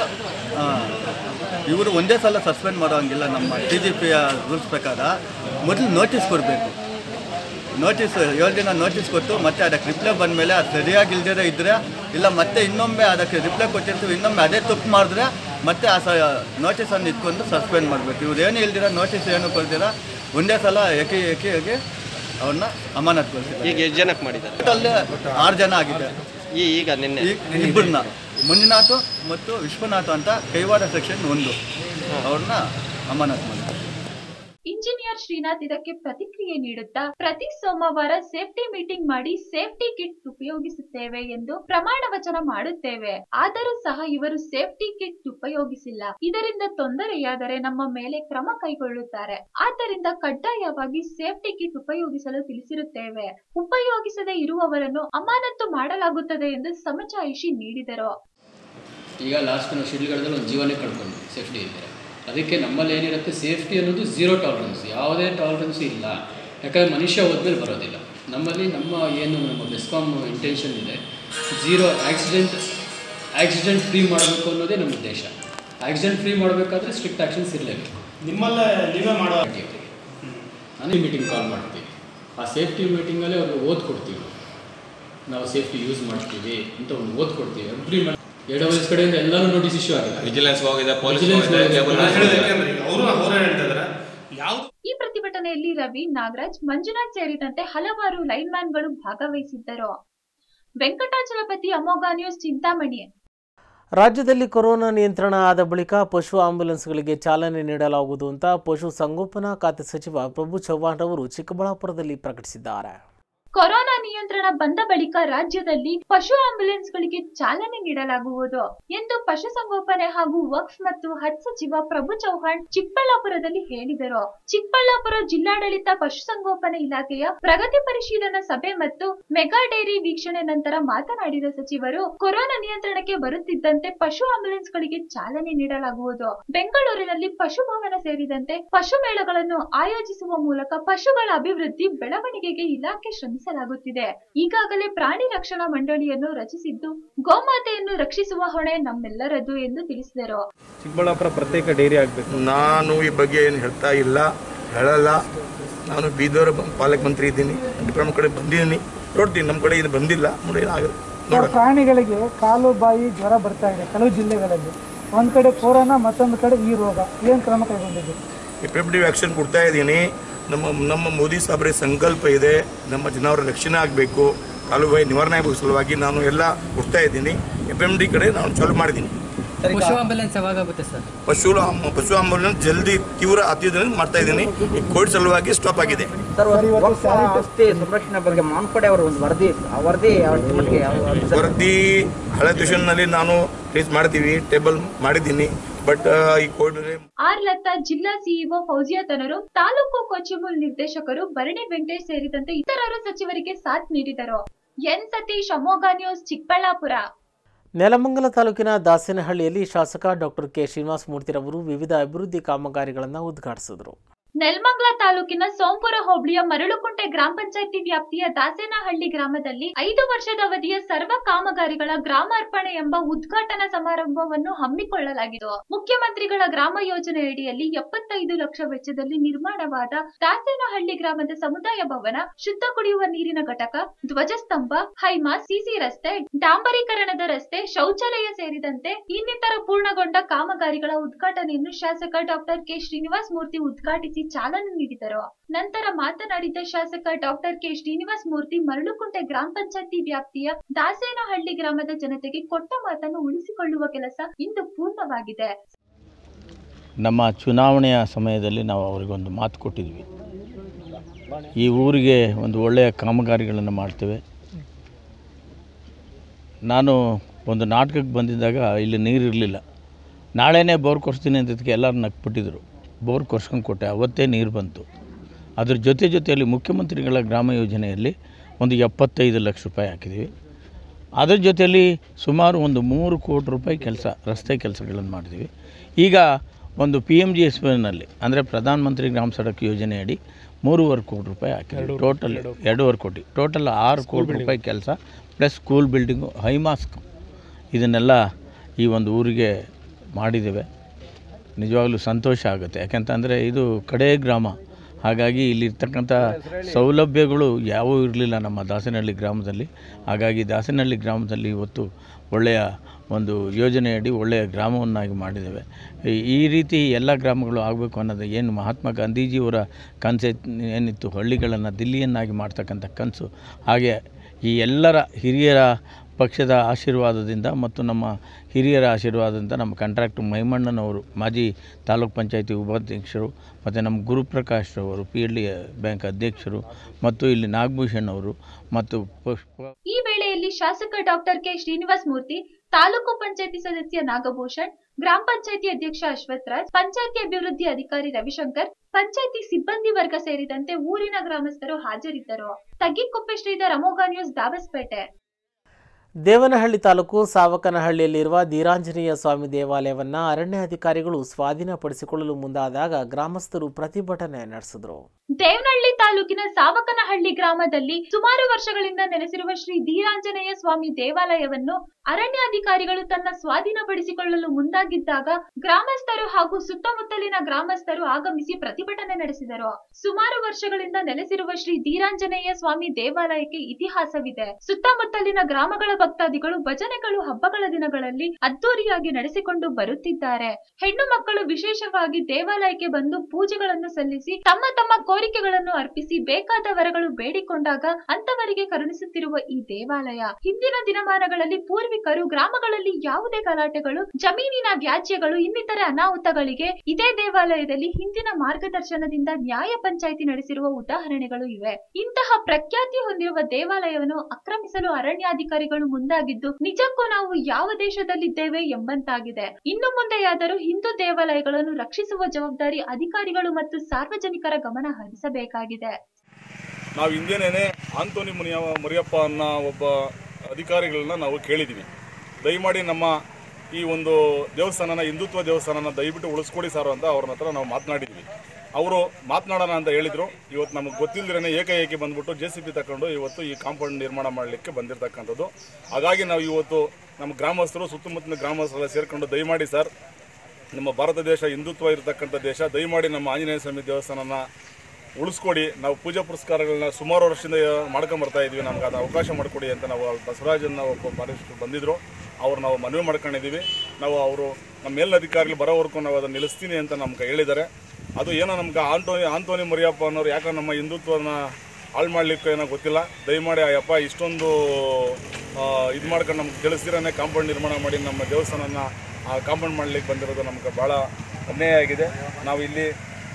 ಇವರು ಒಂದೇ ಸಲ ಸಸ್ಪೆಂಡ್ ಮಾಡೋ ಹಂಗಿಲ್ಲ ನಮ್ಮ ಟಿ ಜಿ ಪಿಯ ರೂಲ್ಸ್ ಪ್ರಕಾರ ಮೊದಲು ನೋಟಿಸ್ ಕೊಡಬೇಕು ನೋಟಿಸ್ ಏಳು ದಿನ ನೋಟಿಸ್ ಕೊಟ್ಟು ಮತ್ತೆ ಅದಕ್ಕೆ ರಿಪ್ಲೈ ಬಂದ ಮೇಲೆ ಅದು ಸರಿಯಾಗಿ ಇಲ್ದಿರೋ ಇದ್ದರೆ ಇಲ್ಲ ಮತ್ತೆ ಇನ್ನೊಮ್ಮೆ ಅದಕ್ಕೆ ರಿಪ್ಲೈ ಕೊಟ್ಟಿರ್ತೀವಿ ಇನ್ನೊಮ್ಮೆ ಅದೇ ತಪ್ಪು ಮಾಡಿದ್ರೆ ಮತ್ತೆ ಆ ಸ ನೋಟಿಸನ್ನು ಇಟ್ಕೊಂಡು ಸಸ್ಪೆಂಡ್ ಮಾಡಬೇಕು ಇವ್ರು ಏನು ಇಲ್ದಿರ ನೋಟಿಸ್ ಏನು ಕೊಡ್ತೀರ ಒಂದೇ ಸಲ ಏಕಿ ಏಕಿಯಾಗಿ ಅವ್ರನ್ನ ಅಮಾನತುಗೊಳಿಸಿದ್ದಾರೆ ಈಗ ಎಷ್ಟು ಜನಕ್ಕೆ ಮಾಡಿದ್ದಾರೆ ಟೋಟಲ್ ಆರು ಜನ ಆಗಿದೆ ಈ ಈಗ ನಿನ್ನೆ ಈ ಇಬ್ಬರನ್ನ ಮಂಜುನಾಥ್ ಮತ್ತು ವಿಶ್ವನಾಥ್ ಅಂತ ಕೈವಾಡ ಸೆಕ್ಷನ್ ಒಂದು ಅವ್ರನ್ನ ಅಮಾನತು ಮಾಡಿದ್ದಾರೆ ಇಂಜಿನಿಯರ್ ಶ್ರೀನಾಥ್ ಇದಕ್ಕೆ ಪ್ರತಿಕ್ರಿಯೆ ನೀಡುತ್ತಾ ಪ್ರತಿ ಸೋಮವಾರ ಸೇಫ್ಟಿ ಮೀಟಿಂಗ್ ಮಾಡಿ ಸೇಫ್ಟಿ ಕಿಟ್ ಉಪಯೋಗಿಸುತ್ತೇವೆ ಎಂದು ಪ್ರಮಾಣ ವಚನ ಮಾಡುತ್ತೇವೆ ಆದರೂ ಸಹ ಇವರು ಸೇಫ್ಟಿ ಕಿಟ್ ಉಪಯೋಗಿಸಿಲ್ಲ ಇದರಿಂದ ತೊಂದರೆಯಾದರೆ ನಮ್ಮ ಮೇಲೆ ಕ್ರಮ ಕೈಗೊಳ್ಳುತ್ತಾರೆ ಆದ್ದರಿಂದ ಕಡ್ಡಾಯವಾಗಿ ಸೇಫ್ಟಿ ಕಿಟ್ ಉಪಯೋಗಿಸಲು ತಿಳಿಸಿರುತ್ತೇವೆ ಉಪಯೋಗಿಸದೇ ಇರುವವರನ್ನು ಅಮಾನತು ಮಾಡಲಾಗುತ್ತದೆ ಎಂದು ಸಮಜಾಯಿಷಿ ನೀಡಿದರು ಈಗ ಲಾಸ್ಟ್ ನಾವು ಶಿಡ್ಲಘಟ್ಟದಲ್ಲಿ ಒಂದು ಜೀವನೇ ಕಳ್ಕೊಂಡ್ವಿ ಸೇಫ್ಟಿ ಇದ್ದರೆ ಅದಕ್ಕೆ ನಮ್ಮಲ್ಲಿ ಏನಿರುತ್ತೆ ಸೇಫ್ಟಿ ಅನ್ನೋದು ಝೀರೋ ಟಾಲರೆನ್ಸ್ ಯಾವುದೇ ಟಾಲರೆನ್ಸ್ ಇಲ್ಲ ಯಾಕಂದರೆ ಮನುಷ್ಯ ಹೋದ್ಮೇಲೆ ಬರೋದಿಲ್ಲ ನಮ್ಮಲ್ಲಿ ನಮ್ಮ ಏನು ನಮ್ಮ ಬೆಸ್ಕಾಮ್ ಇಂಟೆನ್ಷನ್ ಇದೆ ಝೀರೋ ಆಕ್ಸಿಡೆಂಟ್ ಆಕ್ಸಿಡೆಂಟ್ ಫ್ರೀ ಮಾಡಬೇಕು ಅನ್ನೋದೇ ನಮ್ಮ ಉದ್ದೇಶ ಆಕ್ಸಿಡೆಂಟ್ ಫ್ರೀ ಮಾಡಬೇಕಾದ್ರೆ ಸ್ಟ್ರಿಕ್ಟ್ ಆ್ಯಕ್ಷನ್ಸ್ ಇರಲೇಬೇಕು ನಿಮ್ಮಲ್ಲೇ ನೀವೇ ಮಾಡೋ ನಾನು ಮೀಟಿಂಗ್ ಕಾಲ್ ಮಾಡ್ತೀವಿ ಆ ಸೇಫ್ಟಿ ಮೀಟಿಂಗಲ್ಲಿ ಅವ್ರಿಗೆ ಓದ್ ಕೊಡ್ತೀವಿ ನಾವು ಸೇಫ್ಟಿ ಯೂಸ್ ಮಾಡ್ತೀವಿ ಅಂತ ಒಂದು ಓದ್ ಕೊಡ್ತೀವಿ ಎವ್ರಿ ಎ ಡಬ್ಲ್ಯೂ ಎಸ್ ಕಡೆಯಿಂದ ಎಲ್ಲರೂ ನೋಟಿಸ್ ಇಶ್ಯೂ ಆಗಿದೆ ವಿಜಿಲೆನ್ಸ್ ಹೋಗಿದೆ ಪೊಲೀಸ್ Vigilance ಹೋಗಿದೆ, ಅವರು ಅವರೇ ಹೇಳ್ತಾ ಇದ್ದಾರೆ ಯಾವ್ದು ಈ ಪ್ರತಿಭಟನೆಯಲ್ಲಿ ರವಿ ನಾಗರಾಜ್ ಮಂಜುನಾಥ್ ಸೇರಿದಂತೆ ಹಲವಾರು ಲೈನ್ಮ್ಯಾನ್ಗಳು ಭಾಗವಹಿಸಿದ್ದರು ವೆಂಕಟಾಚಲಪತಿ ಅಮೋಘ ನ್ಯೂಸ್ ಚಿಂತಾಮಣಿ ರಾಜ್ಯದಲ್ಲಿ ಕೊರೋನಾ ನಿಯಂತ್ರಣ ಆದ ಬಳಿಕ ಪಶು ಆಂಬ್ಯುಲೆನ್ಸ್ಗಳಿಗೆ ಚಾಲನೆ ನೀಡಲಾಗುವುದು ಅಂತ ಪಶು ಸಂಗೋಪನಾ ಖಾತೆ ಸಚಿವ ಪ್ರಭು ಚವ್ಹಾಣ್ ಅವರು ಚಿಕ್ಕಬಳ್ಳಾಪುರದಲ್ಲಿ ಪ್ರಕಟಿಸಿದ್ದಾರೆ ಕೊರೋನಾ ನಿಯಂತ್ರಣ ಬಂದ ಬಳಿಕ ರಾಜ್ಯದಲ್ಲಿ ಪಶು ಆಂಬ್ಯುಲೆನ್ಸ್ಗಳಿಗೆ ಚಾಲನೆ ನೀಡಲಾಗುವುದು ಎಂದು ಪಶುಸಂಗೋಪನೆ ಹಾಗೂ ವಕ್ಫ್ ಮತ್ತು ಹಜ್ ಸಚಿವ ಪ್ರಭು ಚೌಹಾಣ್ ಚಿಕ್ಕಬಳ್ಳಾಪುರದಲ್ಲಿ ಹೇಳಿದರು ಚಿಕ್ಕಬಳ್ಳಾಪುರ ಜಿಲ್ಲಾಡಳಿತ ಪಶುಸಂಗೋಪನೆ ಇಲಾಖೆಯ ಪ್ರಗತಿ ಪರಿಶೀಲನಾ ಸಭೆ ಮತ್ತು ಮೆಗಾ ಡೈರಿ ವೀಕ್ಷಣೆ ನಂತರ ಮಾತನಾಡಿದ ಸಚಿವರು ಕೊರೋನಾ ನಿಯಂತ್ರಣಕ್ಕೆ ಬರುತ್ತಿದ್ದಂತೆ ಪಶು ಆಂಬ್ಯುಲೆನ್ಸ್ಗಳಿಗೆ ಚಾಲನೆ ನೀಡಲಾಗುವುದು ಬೆಂಗಳೂರಿನಲ್ಲಿ ಪಶು ಭವನ ಸೇರಿದಂತೆ ಪಶು ಮೇಳಗಳನ್ನು ಆಯೋಜಿಸುವ ಮೂಲಕ ಪಶುಗಳ ಅಭಿವೃದ್ಧಿ ಬೆಳವಣಿಗೆಗೆ ಇಲಾಖೆ ಶ್ರಮಿಸಲಾಗುತ್ತಿದೆ ಈಗಾಗಲೇ ಪ್ರಾಣಿ ರಕ್ಷಣಾ ಮಂಡಳಿಯನ್ನು ರಚಿಸಿದ್ದು ಗೋಮಾತೆಯನ್ನು ರಕ್ಷಿಸುವ ಹೊಣೆ ನಮ್ಮೆಲ್ಲರದು ಎಂದು ತಿಳಿಸಿದರು ಚಿಕ್ಕಬಳ್ಳಾಪುರ ಪ್ರತ್ಯೇಕ ಡೈರಿ ಆಗಬೇಕು ನಾನು ಈ ಬಗ್ಗೆ ಏನು ಹೇಳ್ತಾ ಇಲ್ಲ ಹೇಳಲ್ಲ ನಾನು ಬೀದರ್ ಪಾಲಕ ಮಂತ್ರಿ ಇದ್ದೀನಿ ನಮ್ಮ ಕಡೆ ಬಂದಿದ್ದೀನಿ ನೋಡ್ತೀನಿ ನಮ್ಮ ಕಡೆ ಇದು ಬಂದಿಲ್ಲ ನೋಡಿ ಏನಾಗುತ್ತೆ ನೋಡೋಣ ಪ್ರಾಣಿಗಳಿಗೆ ಕಾಲು ಬಾಯಿ ಜ್ವರ ಬರ್ತಾ ಇದೆ ಕೆಲವು ಜಿಲ್ಲೆಗಳಲ್ಲಿ ಒಂದ್ ಕಡೆ ಕೊರೋನಾ ಮತ್ತೊಂದು ಕಡೆ ಈ ರೋಗ ಏನ್ ಕ್ರಮ ಕೈಗೊಂಡಿದೆ ಎಫ್ ವ್ಯಾಕ್ಸಿನ್ ಕೊಡ್ತಾ ಇದ್ದೀನಿ ನಮ್ಮ ನಮ್ಮ ಮೋದಿ ಸಾಬ್ರೆ ಸಂಕಲ್ಪ ಇದೆ ನಮ್ಮ ಜನರ ರಕ್ಷಣೆ ಆಗಬೇಕು ಕಾಲುಬಾಯಿ ನಿವಾರಣೆ ಆಗಬೇಕು ಸಲುವಾಗಿ ನಾನು ಎಲ್ಲ ಕೊಡ್ತಾ ಇದ್ದೀನಿ ಎಫ್ ಎಮ್ ಡಿ ಕಡೆ ನಾನು ಚಾಲು ಮಾಡಿದ್ದೀನಿ ಪಶು ಆಂಬುಲೆನ್ಸ್ ಯಾವಾಗ ಆಗುತ್ತೆ ಸರ್ ಪಶು ಪಶು ಆಂಬುಲೆನ್ಸ್ ಜಲ್ದಿ ತೀವ್ರ ಅತಿದಿಂದ ಮಾಡ್ತಾ ಇದ್ದೀನಿ ಈ ಕೋವಿಡ್ ಸಲುವಾಗಿ ಸ್ಟಾಪ್ ಆಗಿದೆ ಆಸ್ತಿ ಸಂರಕ್ಷಣೆ ಬಗ್ಗೆ ಮಾನ್ಪಡೆ ಅವರ ಒಂದು ವರದಿ ಆ ವರದಿ ಅವತ್ತು ಮಟ್ಟಿಗೆ ಯಾವ- ವರದಿ ಹಳೆ ಟ್ಯೂಷನ್ನಲ್ಲಿ ನಾನು ರೀಚ್ ಮಾಡಿದ್ದೀವಿ ಟೇಬಲ್ ಮಾಡಿದ್ದೀನಿ ಬಟ್ ಈ ಕೋವಿಡ್ ಆರ್ ಲತಾ ಜಿಲ್ಲಾ ಸಿಇಒ ಫೌಜಿಯಾ ತನರು ತಾಲೂಕು ಕೊಚ್ಚಿಮೂಲ್ ನಿರ್ದೇಶಕರು ಭರಣಿ ವೆಂಕಟೇಶ್ ಸೇರಿದಂತೆ ಇತರರು ಸಚಿವರಿಗೆ ಸಾಥ್ ನೀಡಿದರು ಎನ್ ಸತೀಶ್ ಅಮೋಘ ನ್ಯೂಸ್ ಚಿಕ್ಕಬಳ್ಳಾಪುರ ನೆಲಮಂಗಲ ತಾಲೂಕಿನ ದಾಸನಹಳ್ಳಿಯಲ್ಲಿ ಶಾಸಕ ಡಾಕ್ಟರ್ ಕೆ ಶ್ರೀನಿವಾಸ ಮೂರ್ತಿರವರು ವಿವಿಧ ಅಭಿವೃದ್ಧಿ ಕಾಮಗಾರಿಗಳನ್ನು ಉದ್ಘಾಟಿಸಿದರು ನೆಲಮಂಗಲ ತಾಲೂಕಿನ ಸೋಂಪುರ ಹೋಬಳಿಯ ಮರಳುಕುಂಟೆ ಗ್ರಾಮ ಪಂಚಾಯಿತಿ ವ್ಯಾಪ್ತಿಯ ದಾಸೇನಹಳ್ಳಿ ಗ್ರಾಮದಲ್ಲಿ ಐದು ವರ್ಷದ ಅವಧಿಯ ಸರ್ವ ಕಾಮಗಾರಿಗಳ ಗ್ರಾಮಾರ್ಪಣೆ ಎಂಬ ಉದ್ಘಾಟನಾ ಸಮಾರಂಭವನ್ನು ಹಮ್ಮಿಕೊಳ್ಳಲಾಗಿತ್ತು ಮುಖ್ಯಮಂತ್ರಿಗಳ ಗ್ರಾಮ ಯೋಜನೆಯಡಿಯಲ್ಲಿ ಎಪ್ಪತ್ತೈದು ಲಕ್ಷ ವೆಚ್ಚದಲ್ಲಿ ನಿರ್ಮಾಣವಾದ ದಾಸೇನಹಳ್ಳಿ ಗ್ರಾಮದ ಸಮುದಾಯ ಭವನ ಶುದ್ಧ ಕುಡಿಯುವ ನೀರಿನ ಘಟಕ ಧ್ವಜಸ್ತಂಭ ಹೈಮಾ ಸಿಸಿ ರಸ್ತೆ ಡಾಂಬರೀಕರಣದ ರಸ್ತೆ ಶೌಚಾಲಯ ಸೇರಿದಂತೆ ಇನ್ನಿತರ ಪೂರ್ಣಗೊಂಡ ಕಾಮಗಾರಿಗಳ ಉದ್ಘಾಟನೆಯನ್ನು ಶಾಸಕ ಡಾಕ್ಟರ್ ಕೆ ಶ್ರೀನಿವಾಸ್ ಮೂರ್ತಿ ಉದ್ಘಾಟಿಸಿ ಚಾಲನೆ ನೀಡಿದರು ನಂತರ ಮಾತನಾಡಿದ ಶಾಸಕ ಡಾಕ್ಟರ್ ಕೆ ಶ್ರೀನಿವಾಸ್ ಮೂರ್ತಿ ಮರಳುಕುಂಟೆ ಗ್ರಾಮ ಪಂಚಾಯತಿ ವ್ಯಾಪ್ತಿಯ ದಾಸೇನಹಳ್ಳಿ ಗ್ರಾಮದ ಜನತೆಗೆ ಕೊಟ್ಟ ಮಾತನ್ನು ಉಳಿಸಿಕೊಳ್ಳುವ ಕೆಲಸ ಇಂದು ಪೂರ್ಣವಾಗಿದೆ ನಮ್ಮ ಚುನಾವಣೆಯ ಸಮಯದಲ್ಲಿ ನಾವು ಅವರಿಗೊಂದು ಮಾತು ಕೊಟ್ಟಿದ್ವಿ ಈ ಊರಿಗೆ ಒಂದು ಒಳ್ಳೆಯ ಕಾಮಗಾರಿಗಳನ್ನು ಮಾಡ್ತೇವೆ ನಾನು ಒಂದು ನಾಟಕಕ್ಕೆ ಬಂದಿದ್ದಾಗ ಇಲ್ಲಿ ನೀರಿರಲಿಲ್ಲ ನಾಳೆನೇ ಬೋರ್ ಕೊಡ್ಸ್ತೀನಿ ಅಂತಿದ್ದಕ್ಕೆ ಎಲ್ಲರೂ ನಕ್ಬಿಟ್ಟಿದ್ರು ಬೋರ್ ಕೊರ್ಸ್ಕೊಂಡು ಕೊಟ್ಟೆ ಅವತ್ತೇ ನೀರು ಬಂತು ಅದ್ರ ಜೊತೆ ಜೊತೆಯಲ್ಲಿ ಮುಖ್ಯಮಂತ್ರಿಗಳ ಗ್ರಾಮ ಯೋಜನೆಯಲ್ಲಿ ಒಂದು ಎಪ್ಪತ್ತೈದು ಲಕ್ಷ ರೂಪಾಯಿ ಹಾಕಿದ್ದೀವಿ ಅದ್ರ ಜೊತೆಯಲ್ಲಿ ಸುಮಾರು ಒಂದು ಮೂರು ಕೋಟಿ ರೂಪಾಯಿ ಕೆಲಸ ರಸ್ತೆ ಕೆಲಸಗಳನ್ನು ಮಾಡಿದ್ದೀವಿ ಈಗ ಒಂದು ಪಿ ಎಮ್ ಜಿ ಎಸ್ ನಲ್ಲಿ ಅಂದರೆ ಪ್ರಧಾನ ಮಂತ್ರಿ ಗ್ರಾಮ ಸಡಕ್ ಯೋಜನೆಯಡಿ ಮೂರುವರೆ ಕೋಟಿ ರೂಪಾಯಿ ಹಾಕಿದ್ದೀವಿ ಟೋಟಲ್ ಎರಡೂವರೆ ಕೋಟಿ ಟೋಟಲ್ ಆರು ಕೋಟಿ ರೂಪಾಯಿ ಕೆಲಸ ಪ್ಲಸ್ ಸ್ಕೂಲ್ ಬಿಲ್ಡಿಂಗು ಹೈಮಾಸ್ಕ್ ಇದನ್ನೆಲ್ಲ ಈ ಒಂದು ಊರಿಗೆ ಮಾಡಿದ್ದೇವೆ ನಿಜವಾಗ್ಲೂ ಸಂತೋಷ ಆಗುತ್ತೆ ಯಾಕೆಂತಂದರೆ ಇದು ಕಡೇ ಗ್ರಾಮ ಹಾಗಾಗಿ ಇಲ್ಲಿರ್ತಕ್ಕಂಥ ಸೌಲಭ್ಯಗಳು ಯಾವೂ ಇರಲಿಲ್ಲ ನಮ್ಮ ದಾಸನಹಳ್ಳಿ ಗ್ರಾಮದಲ್ಲಿ ಹಾಗಾಗಿ ದಾಸನಹಳ್ಳಿ ಗ್ರಾಮದಲ್ಲಿ ಇವತ್ತು ಒಳ್ಳೆಯ ಒಂದು ಯೋಜನೆಯಡಿ ಒಳ್ಳೆಯ ಗ್ರಾಮವನ್ನಾಗಿ ಮಾಡಿದ್ದೇವೆ ಈ- ಈ ರೀತಿ ಎಲ್ಲ ಗ್ರಾಮಗಳು ಆಗಬೇಕು ಅನ್ನೋದು ಏನು ಮಹಾತ್ಮ ಗಾಂಧೀಜಿಯವರ ಕನಸು ಏನಿತ್ತು ಹಳ್ಳಿಗಳನ್ನು ದಿಲ್ಲಿಯನ್ನಾಗಿ ಮಾಡ್ತಕ್ಕಂಥ ಕನಸು ಹಾಗೆ ಈ ಎಲ್ಲರ ಹಿರಿಯರ ಪಕ್ಷದ ಆಶೀರ್ವಾದದಿಂದ ಮತ್ತು ನಮ್ಮ ಹಿರಿಯರ ಆಶೀರ್ವಾದದಿಂದ ನಮ್ಮ ಕಾಂಟ್ರಾಕ್ಟರ್ ಮೈಮಣ್ಣನವರು ಮಾಜಿ ತಾಲೂಕ್ ಪಂಚಾಯತಿ ಉಪಾಧ್ಯಕ್ಷರು ಮತ್ತು ನಮ್ಮ ಗುರುಪ್ರಕಾಶ್ ಅವರು ಪಿ ಎಲ್ ಡಿ ಬ್ಯಾಂಕ್ ಅಧ್ಯಕ್ಷರು ಮತ್ತು ಇಲ್ಲಿ ನಾಗಭೂಷಣ್ ಅವರು ಮತ್ತು ಪುಷ್ಪ ಈ ವೇಳೆಯಲ್ಲಿ ಶಾಸಕ ಡಾಕ್ಟರ್ ಕೆ ಶ್ರೀನಿವಾಸ್ ಮೂರ್ತಿ ತಾಲೂಕು ಪಂಚಾಯತಿ ಸದಸ್ಯ ನಾಗಭೂಷಣ್ ಗ್ರಾಮ ಪಂಚಾಯತಿ ಅಧ್ಯಕ್ಷ ಅಶ್ವಥ್ ರಾಜ್ ಪಂಚಾಯತಿ ಅಭಿವೃದ್ಧಿ ಅಧಿಕಾರಿ ರವಿಶಂಕರ್ ಪಂಚಾಯತಿ ಸಿಬ್ಬಂದಿ ವರ್ಗ ಸೇರಿದಂತೆ ಊರಿನ ಗ್ರಾಮಸ್ಥರು ಹಾಜರಿದ್ದರು ತಗ್ಗಿಕೊಪ್ಪೆ ಶ್ರೀಧರ್ ಅಮೋಘ ನ್ಯೂಸ್ ದಾಬಸ್ಪೇಟೆ ದೇವನಹಳ್ಳಿ ತಾಲೂಕು ಸಾವಕನಹಳ್ಳಿಯಲ್ಲಿರುವ ಧೀರಾಂಜನೇಯ ಸ್ವಾಮಿ ದೇವಾಲಯವನ್ನು ಅರಣ್ಯಾಧಿಕಾರಿಗಳು ಸ್ವಾಧೀನಪಡಿಸಿಕೊಳ್ಳಲು ಮುಂದಾದಾಗ ಗ್ರಾಮಸ್ಥರು ಪ್ರತಿಭಟನೆ ನಡೆಸಿದರು ದೇವನಹಳ್ಳಿ ತಾಲೂಕಿನ ಸಾವಕನಹಳ್ಳಿ ಗ್ರಾಮದಲ್ಲಿ ಸುಮಾರು ವರ್ಷಗಳಿಂದ ನೆಲೆಸಿರುವ ಶ್ರೀ ಧೀರಾಂಜನೇಯ ಸ್ವಾಮಿ ದೇವಾಲಯವನ್ನು ಅರಣ್ಯಾಧಿಕಾರಿಗಳು ತನ್ನ ಸ್ವಾಧೀನಪಡಿಸಿಕೊಳ್ಳಲು ಮುಂದಾಗಿದ್ದಾಗ ಗ್ರಾಮಸ್ಥರು ಹಾಗೂ ಸುತ್ತಮುತ್ತಲಿನ ಗ್ರಾಮಸ್ಥರು ಆಗಮಿಸಿ ಪ್ರತಿಭಟನೆ ನಡೆಸಿದರು ಸುಮಾರು ವರ್ಷಗಳಿಂದ ನೆಲೆಸಿರುವ ಶ್ರೀ ಧೀರಾಂಜನೇಯ ಸ್ವಾಮಿ ದೇವಾಲಯಕ್ಕೆ ಇತಿಹಾಸವಿದೆ ಸುತ್ತಮುತ್ತಲಿನ ಗ್ರಾಮಗಳ ಭಕ್ತಾದಿಗಳು ಭಜನೆಗಳು ಹಬ್ಬಗಳ ದಿನಗಳಲ್ಲಿ ಅದ್ದೂರಿಯಾಗಿ ನಡೆಸಿಕೊಂಡು ಬರುತ್ತಿದ್ದಾರೆ ಹೆಣ್ಣು ಮಕ್ಕಳು ವಿಶೇಷವಾಗಿ ದೇವಾಲಯಕ್ಕೆ ಬಂದು ಪೂಜೆಗಳನ್ನು ಸಲ್ಲಿಸಿ ತಮ್ಮ ತಮ್ಮ ಕೋರಿಕೆಗಳನ್ನು ಅರ್ಪಿಸಿ ಬೇಕಾದ ವರಗಳು ಬೇಡಿಕೊಂಡಾಗ ಅಂತವರಿಗೆ ಕರುಣಿಸುತ್ತಿರುವ ಈ ದೇವಾಲಯ ಹಿಂದಿನ ದಿನಮಾನಗಳಲ್ಲಿ ಪೂರ್ವಿಕರು ಗ್ರಾಮಗಳಲ್ಲಿ ಯಾವುದೇ ಗಲಾಟೆಗಳು ಜಮೀನಿನ ವ್ಯಾಜ್ಯಗಳು ಇನ್ನಿತರೆ ಅನಾಹುತಗಳಿಗೆ ಇದೇ ದೇವಾಲಯದಲ್ಲಿ ಹಿಂದಿನ ಮಾರ್ಗದರ್ಶನದಿಂದ ನ್ಯಾಯ ಪಂಚಾಯಿತಿ ನಡೆಸಿರುವ ಉದಾಹರಣೆಗಳು ಇವೆ ಇಂತಹ ಪ್ರಖ್ಯಾತಿ ಹೊಂದಿರುವ ದೇವಾಲಯವನ್ನು ಆಕ್ರಮಿಸಲು ಅರಣ್ಯಾಧಿಕಾರಿಗಳು ಮುಂದಾಗಿದ್ದು ನಿಜಕ್ಕೂ ನಾವು ಯಾವ ದೇಶದಲ್ಲಿದ್ದೇವೆ ಎಂಬಂತಾಗಿದೆ ಇನ್ನು ಮುಂದೆಯಾದರೂ ಹಿಂದೂ ದೇವಾಲಯಗಳನ್ನು ರಕ್ಷಿಸುವ ಜವಾಬ್ದಾರಿ ಅಧಿಕಾರಿಗಳು ಮತ್ತು ಸಾರ್ವಜನಿಕರ ಗಮನ ಹರಿಸಬೇಕಾಗಿದೆ ನಾವು ಹಿಂದೇನೆ ಆಂಟೋನಿ ಮುನಿಯ ಮುರಿಯಪ್ಪ ಅನ್ನೋ ಒಬ್ಬ ಅಧಿಕಾರಿಗಳನ್ನ ನಾವು ಕೇಳಿದ್ದೀವಿ ದಯಮಾಡಿ ನಮ್ಮ ಈ ಒಂದು ದೇವಸ್ಥಾನನ ಹಿಂದುತ್ವ ದೇವಸ್ಥಾನನ ದಯವಿಟ್ಟು ಉಳಿಸ್ಕೊಡಿ ಸರ್ ಅಂತ ಅವ್ರ ಹತ್ರ ನಾವು ಮಾತನಾಡಿದ್ವಿ ಅವರು ಮಾತನಾಡೋಣ ಅಂತ ಹೇಳಿದರು ಇವತ್ತು ನಮಗೆ ಗೊತ್ತಿಲ್ಲದಿರೇ ಏಕಾಏಕಿ ಬಂದ್ಬಿಟ್ಟು ಜೆ ಸಿ ಬಿ ತಗೊಂಡು ಇವತ್ತು ಈ ಕಾಂಪೌಂಡ್ ನಿರ್ಮಾಣ ಮಾಡಲಿಕ್ಕೆ ಬಂದಿರತಕ್ಕಂಥದ್ದು ಹಾಗಾಗಿ ನಾವು ಇವತ್ತು ನಮ್ಮ ಗ್ರಾಮಸ್ಥರು ಸುತ್ತಮುತ್ತಲಿನ ಗ್ರಾಮಸ್ಥರೆಲ್ಲ ಸೇರಿಕೊಂಡು ದಯಮಾಡಿ ಸರ್ ನಮ್ಮ ಭಾರತ ದೇಶ ಹಿಂದುತ್ವ ಇರತಕ್ಕಂಥ ದೇಶ ದಯಮಾಡಿ ನಮ್ಮ ಆಂಜನೇಯ ಸ್ವಾಮಿ ದೇವಸ್ಥಾನನ ಉಳಿಸ್ಕೊಡಿ ನಾವು ಪೂಜಾ ಪುರಸ್ಕಾರಗಳನ್ನ ಸುಮಾರು ವರ್ಷದಿಂದ ಮಾಡ್ಕೊಂಬರ್ತಾ ಇದ್ವಿ ನಮ್ಗೆ ಅದು ಅವಕಾಶ ಮಾಡಿಕೊಡಿ ಅಂತ ನಾವು ಅಲ್ಲಿ ಬಸವರಾಜನ್ನ ಒಬ್ಬ ಫಾರೆಸ್ಟ್ ಬಂದಿದ್ದರು ಅವ್ರು ನಾವು ಮನವಿ ಮಾಡ್ಕೊಂಡಿದ್ದೀವಿ ನಾವು ಅವರು ನಮ್ಮ ಮೇಲಧಿಕಾರಿಗಳು ಬರೋವರೆಗೂ ನಾವು ಅದನ್ನು ನಿಲ್ಲಿಸ್ತೀನಿ ಅಂತ ನಮ್ಗೆ ಹೇಳಿದ್ದಾರೆ ಅದು ಏನೋ ನಮ್ಗೆ ಆಂಟೋನಿ ಆಂಟೋನಿ ಮರಿಯಪ್ಪ ಅನ್ನೋರು ಯಾಕೆ ನಮ್ಮ ಹಿಂದುತ್ವನ ಹಾಳು ಮಾಡಲಿಕ್ಕೆ ಏನೋ ಗೊತ್ತಿಲ್ಲ ದಯಮಾಡಿ ಅಯ್ಯಪ್ಪ ಇಷ್ಟೊಂದು ಇದು ಮಾಡ್ಕೊಂಡು ನಮ್ಗೆ ತಿಳಿಸ್ದಿರೇ ಕಾಂಪೌಂಡ್ ನಿರ್ಮಾಣ ಮಾಡಿ ನಮ್ಮ ದೇವಸ್ಥಾನನ ಕಾಂಪೌಂಡ್ ಮಾಡಲಿಕ್ಕೆ ಬಂದಿರೋದು ನಮ್ಗೆ ಭಾಳ ಅನ್ಯಾಯ ಆಗಿದೆ ನಾವು ಇಲ್ಲಿ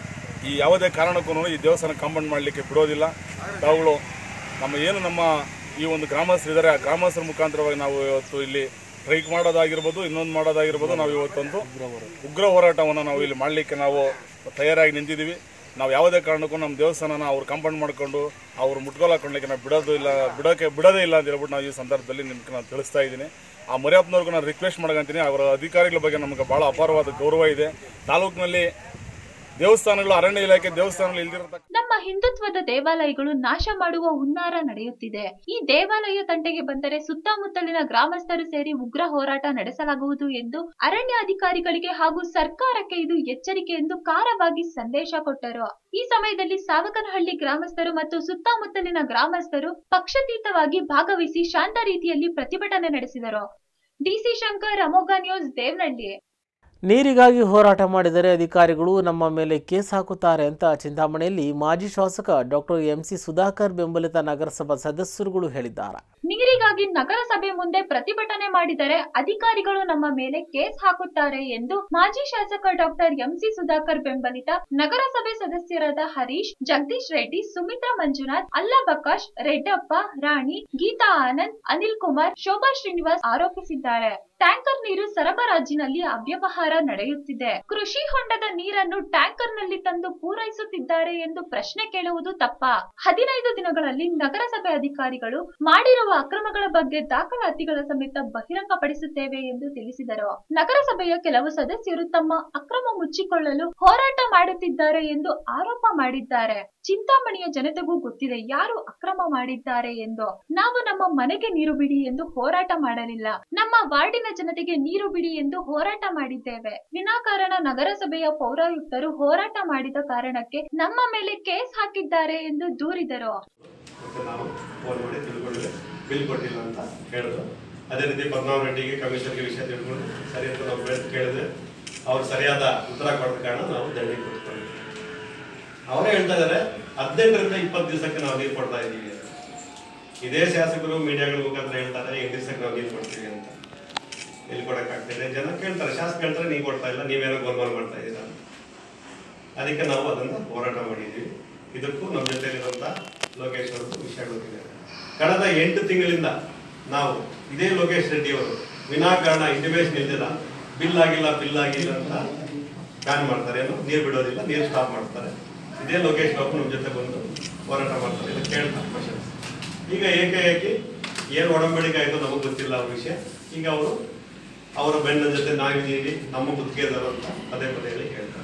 ಈ ಯಾವುದೇ ಕಾರಣಕ್ಕೂ ಈ ದೇವಸ್ಥಾನ ಕಾಂಪೌಂಡ್ ಮಾಡಲಿಕ್ಕೆ ಬಿಡೋದಿಲ್ಲ ತಾವುಗಳು ನಮ್ಮ ಏನು ನಮ್ಮ ಈ ಒಂದು ಗ್ರಾಮಸ್ಥರು ಇದ್ದಾರೆ ಆ ಗ್ರಾಮಸ್ಥರ ಮುಖಾಂತರವಾಗಿ ನಾವು ಇವತ್ತು ಇಲ್ಲಿ ಸ್ಟ್ರೈಕ್ ಮಾಡೋದಾಗಿರ್ಬೋದು ಇನ್ನೊಂದು ಮಾಡೋದಾಗಿರ್ಬೋದು ನಾವು ಇವತ್ತೊಂದು ಉಗ್ರ ಹೋರಾಟವನ್ನು ನಾವು ಇಲ್ಲಿ ಮಾಡಲಿಕ್ಕೆ ನಾವು ತಯಾರಾಗಿ ನಿಂತಿದ್ದೀವಿ ನಾವು ಯಾವುದೇ ಕಾರಣಕ್ಕೂ ನಮ್ಮ ದೇವಸ್ಥಾನನ ಅವ್ರು ಕಾಂಪೌಂಡ್ ಮಾಡ್ಕೊಂಡು ಅವ್ರು ಮುಟ್ಗೋಲ್ ಹಾಕೊಳ್ಳಿಕ್ಕೆ ನಾವು ಬಿಡೋದು ಇಲ್ಲ ಬಿಡೋಕ್ಕೆ ಬಿಡೋದೇ ಇಲ್ಲ ಅಂತ ಹೇಳ್ಬಿಟ್ಟು ನಾವು ಈ ಸಂದರ್ಭದಲ್ಲಿ ನಿಮ್ಗೆ ನಾನು ತಿಳಿಸ್ತಾ ಇದ್ದೀನಿ ಆ ಮರಿಯಪ್ಪನವ್ರಿಗೂ ನಾನು ರಿಕ್ವೆಸ್ಟ್ ಮಾಡ್ಕೊಂತೀನಿ ಅವರ ಅಧಿಕಾರಿಗಳ ಬಗ್ಗೆ ನಮಗೆ ಭಾಳ ಅಪಾರವಾದ ಗೌರವ ಇದೆ ತಾಲೂಕಿನಲ್ಲಿ ದೇವಸ್ಥಾನಗಳು ಅರಣ್ಯ ಇಲಾಖೆ ದೇವಸ್ಥಾನಗಳು ಇಲ್ದಿರತಕ್ಕ ನಮ್ಮ ಹಿಂದುತ್ವದ ದೇವಾಲಯಗಳು ನಾಶ ಮಾಡುವ ಹುನ್ನಾರ ನಡೆಯುತ್ತಿದೆ ಈ ದೇವಾಲಯ ತಂಟೆಗೆ ಬಂದರೆ ಸುತ್ತಮುತ್ತಲಿನ ಗ್ರಾಮಸ್ಥರು ಸೇರಿ ಉಗ್ರ ಹೋರಾಟ ನಡೆಸಲಾಗುವುದು ಎಂದು ಅರಣ್ಯ ಅಧಿಕಾರಿಗಳಿಗೆ ಹಾಗೂ ಸರ್ಕಾರಕ್ಕೆ ಇದು ಎಚ್ಚರಿಕೆ ಎಂದು ಖಾರವಾಗಿ ಸಂದೇಶ ಕೊಟ್ಟರು ಈ ಸಮಯದಲ್ಲಿ ಸಾವಕನಹಳ್ಳಿ ಗ್ರಾಮಸ್ಥರು ಮತ್ತು ಸುತ್ತಮುತ್ತಲಿನ ಗ್ರಾಮಸ್ಥರು ಪಕ್ಷಾತೀತವಾಗಿ ಭಾಗವಹಿಸಿ ಶಾಂತ ರೀತಿಯಲ್ಲಿ ಪ್ರತಿಭಟನೆ ನಡೆಸಿದರು ಡಿಸಿ ಶಂಕರ್ ಅಮೋಘ ನ್ಯೂಸ್ ದೇವನಹಳ್ಳಿ ನೀರಿಗಾಗಿ ಹೋರಾಟ ಮಾಡಿದರೆ ಅಧಿಕಾರಿಗಳು ನಮ್ಮ ಮೇಲೆ ಕೇಸ್ ಹಾಕುತ್ತಾರೆ ಅಂತ ಚಿಂತಾಮಣಿಯಲ್ಲಿ ಮಾಜಿ ಶಾಸಕ ಡಾಕ್ಟರ್ ಎಂಸಿ ಸುಧಾಕರ್ ಬೆಂಬಲಿತ ನಗರಸಭಾ ಸದಸ್ಯರುಗಳು ಹೇಳಿದ್ದಾರೆ ನೀರಿಗಾಗಿ ನಗರಸಭೆ ಮುಂದೆ ಪ್ರತಿಭಟನೆ ಮಾಡಿದರೆ ಅಧಿಕಾರಿಗಳು ನಮ್ಮ ಮೇಲೆ ಕೇಸ್ ಹಾಕುತ್ತಾರೆ ಎಂದು ಮಾಜಿ ಶಾಸಕ ಡಾಕ್ಟರ್ ಎಂಸಿ ಸುಧಾಕರ್ ಬೆಂಬಲಿತ ನಗರಸಭೆ ಸದಸ್ಯರಾದ ಹರೀಶ್ ಜಗದೀಶ್ ರೆಡ್ಡಿ ಸುಮಿತ್ರಾ ಮಂಜುನಾಥ್ ಅಲ್ಲಬಕಾಶ್ ರೆಡ್ಡಪ್ಪ ರಾಣಿ ಗೀತಾ ಆನಂದ್ ಅನಿಲ್ ಕುಮಾರ್ ಶೋಭಾ ಶ್ರೀನಿವಾಸ್ ಆರೋಪಿಸಿದ್ದಾರೆ ಟ್ಯಾಂಕರ್ ನೀರು ಸರಬರಾಜಿನಲ್ಲಿ ಅವ್ಯವಹಾರ ನಡೆಯುತ್ತಿದೆ ಕೃಷಿ ಹೊಂಡದ ನೀರನ್ನು ಟ್ಯಾಂಕರ್ ನಲ್ಲಿ ತಂದು ಪೂರೈಸುತ್ತಿದ್ದಾರೆ ಎಂದು ಪ್ರಶ್ನೆ ಕೇಳುವುದು ತಪ್ಪ ಹದಿನೈದು ದಿನಗಳಲ್ಲಿ ನಗರಸಭೆ ಅಧಿಕಾರಿಗಳು ಮಾಡಿರುವ ಅಕ್ರಮಗಳ ಬಗ್ಗೆ ದಾಖಲಾತಿಗಳ ಸಮೇತ ಬಹಿರಂಗಪಡಿಸುತ್ತೇವೆ ಎಂದು ತಿಳಿಸಿದರು ನಗರಸಭೆಯ ಕೆಲವು ಸದಸ್ಯರು ತಮ್ಮ ಅಕ್ರಮ ಮುಚ್ಚಿಕೊಳ್ಳಲು ಹೋರಾಟ ಮಾಡುತ್ತಿದ್ದಾರೆ ಎಂದು ಆರೋಪ ಮಾಡಿದ್ದಾರೆ ಚಿಂತಾಮಣಿಯ ಜನತೆಗೂ ಗೊತ್ತಿದೆ ಯಾರು ಅಕ್ರಮ ಮಾಡಿದ್ದಾರೆ ಎಂದು ನಾವು ನಮ್ಮ ಮನೆಗೆ ನೀರು ಬಿಡಿ ಎಂದು ಹೋರಾಟ ಮಾಡಲಿಲ್ಲ ನಮ್ಮ ವಾರ್ಡಿನ ಜನತೆಗೆ ನೀರು ಬಿಡಿ ಎಂದು ಹೋರಾಟ ಮಾಡಿದ್ದೇವೆ ವಿನಾಕಾರಣ ನಗರಸಭೆಯ ಪೌರಾಯುಕ್ತರು ಹೋರಾಟ ಮಾಡಿದ ಕಾರಣಕ್ಕೆ ನಮ್ಮ ಮೇಲೆ ಕೇಸ್ ಹಾಕಿದ್ದಾರೆ ಎಂದು ದೂರಿದರು ಮತ್ತೆ ನಾವು ಫೋನ್ ಮಾಡಿ ತಿಳ್ಕೊಂಡಿದ್ದೆ ಬಿಲ್ ಕೊಟ್ಟಿಲ್ಲ ಅಂತ ಹೇಳಿದ್ರು ಅದೇ ರೀತಿ ಪದ್ಮಾವತಿ ರೆಡ್ಡಿಗೆ ಕಮಿಷನ್ಗೆ ವಿಷಯ ತಿಳ್ಕೊಂಡು ಸರಿ ಅಂತ ನಾವು ಬೆಳೆದು ಕೇಳಿದ್ರೆ ಅವ್ರು ಸರಿಯಾದ ಉತ್ತರ ಕೊಡದ ಕಾರಣ ನಾವು ದಂಡಿಗೆ ಕೊಡ್ತೀವಿ ಅವರೇ ಹೇಳ್ತಾ ಇದ್ದಾರೆ ಹದಿನೆಂಟರಿಂದ ಇಪ್ಪತ್ತು ದಿವಸಕ್ಕೆ ನಾವು ನೀರು ಕೊಡ್ತಾ ಇದ್ದೀವಿ ಅಂತ. ಇದೇ ಶಾಸಕರು ಮೀಡಿಯಾಗಳ ಮುಖಾಂತರ ಹೇಳ್ತಾರೆ ಎಂಟು ದಿವಸಕ್ಕೆ ನಾವು ನೀರು ಕೊಡ್ತೀವಿ ಅಂತ ಎಲ್ಲಿ ಕೊಡೋಕ್ಕಾಗ್ತಿದೆ ಜನ ಕೇಳ್ತಾರೆ ಶಾಸಕ ಹೇಳ್ತಾರೆ ನೀವು ಕೊಡ್ತಾ ಇಲ್ಲ ನೀವೇನೋ ಗೋಲ್ಮಾಲ್ ಮಾಡ್ತಾ ಇದ್ದೀರಾ ಅಂತ. ಅದಕ್ಕೆ ನಾವು ಅದನ್ನು ಹೋರಾಟ ಮಾಡಿದ್ದೀವಿ ಇದಕ್ಕೂ ನಮ್ಮ ಜೊತೆಲಿರುವಂಥ ಲೋಕೇಶ್ ಅವ್ರದ್ದು ವಿಷಯ ಗೊತ್ತಿದೆ ಕಳೆದ ಎಂಟು ತಿಂಗಳಿಂದ ನಾವು ಇದೇ ಲೋಕೇಶ್ ರೆಡ್ಡಿ ಅವರು ವಿನಾಕಾರಣ ಇಂಟಿಮೇಷನ್ ಇಲ್ದಿಲ್ಲ ಬಿಲ್ ಆಗಿಲ್ಲ ಬಿಲ್ ಆಗಿಲ್ಲ ಅಂತ ಬ್ಯಾನ್ ಮಾಡ್ತಾರೆ ಏನು ನೀರು ಬಿಡೋದಿಲ್ಲ ನೀರು ಸ್ಟಾಪ್ ಮಾಡ್ತಾರೆ ಇದೇ ಲೋಕೇಶ್ ಬಾಬು ನಮ್ಮ ಜೊತೆ ಬಂದು ಹೋರಾಟ ಮಾಡ್ತಾರೆ ಇದು ಕೇಳ್ತಾರೆ ಕ್ವಶನ್ಸ್ ಈಗ ಏಕಾಏಕಿ ಏನು ಒಡಂಬಡಿಕೆ ಆಯಿತು ನಮಗೆ ಗೊತ್ತಿಲ್ಲ ಅವ್ರ ವಿಷಯ ಈಗ ಅವರು ಅವರ ಬೆನ್ನ ಜೊತೆ ನಾವಿದ್ದೀವಿ ನಮ್ಮ ಗುತ್ತಿಗೆದಾರರು ಅಂತ ಪದೇ ಪದೇ ಹೇಳಿ ಕೇಳ್ತಾರೆ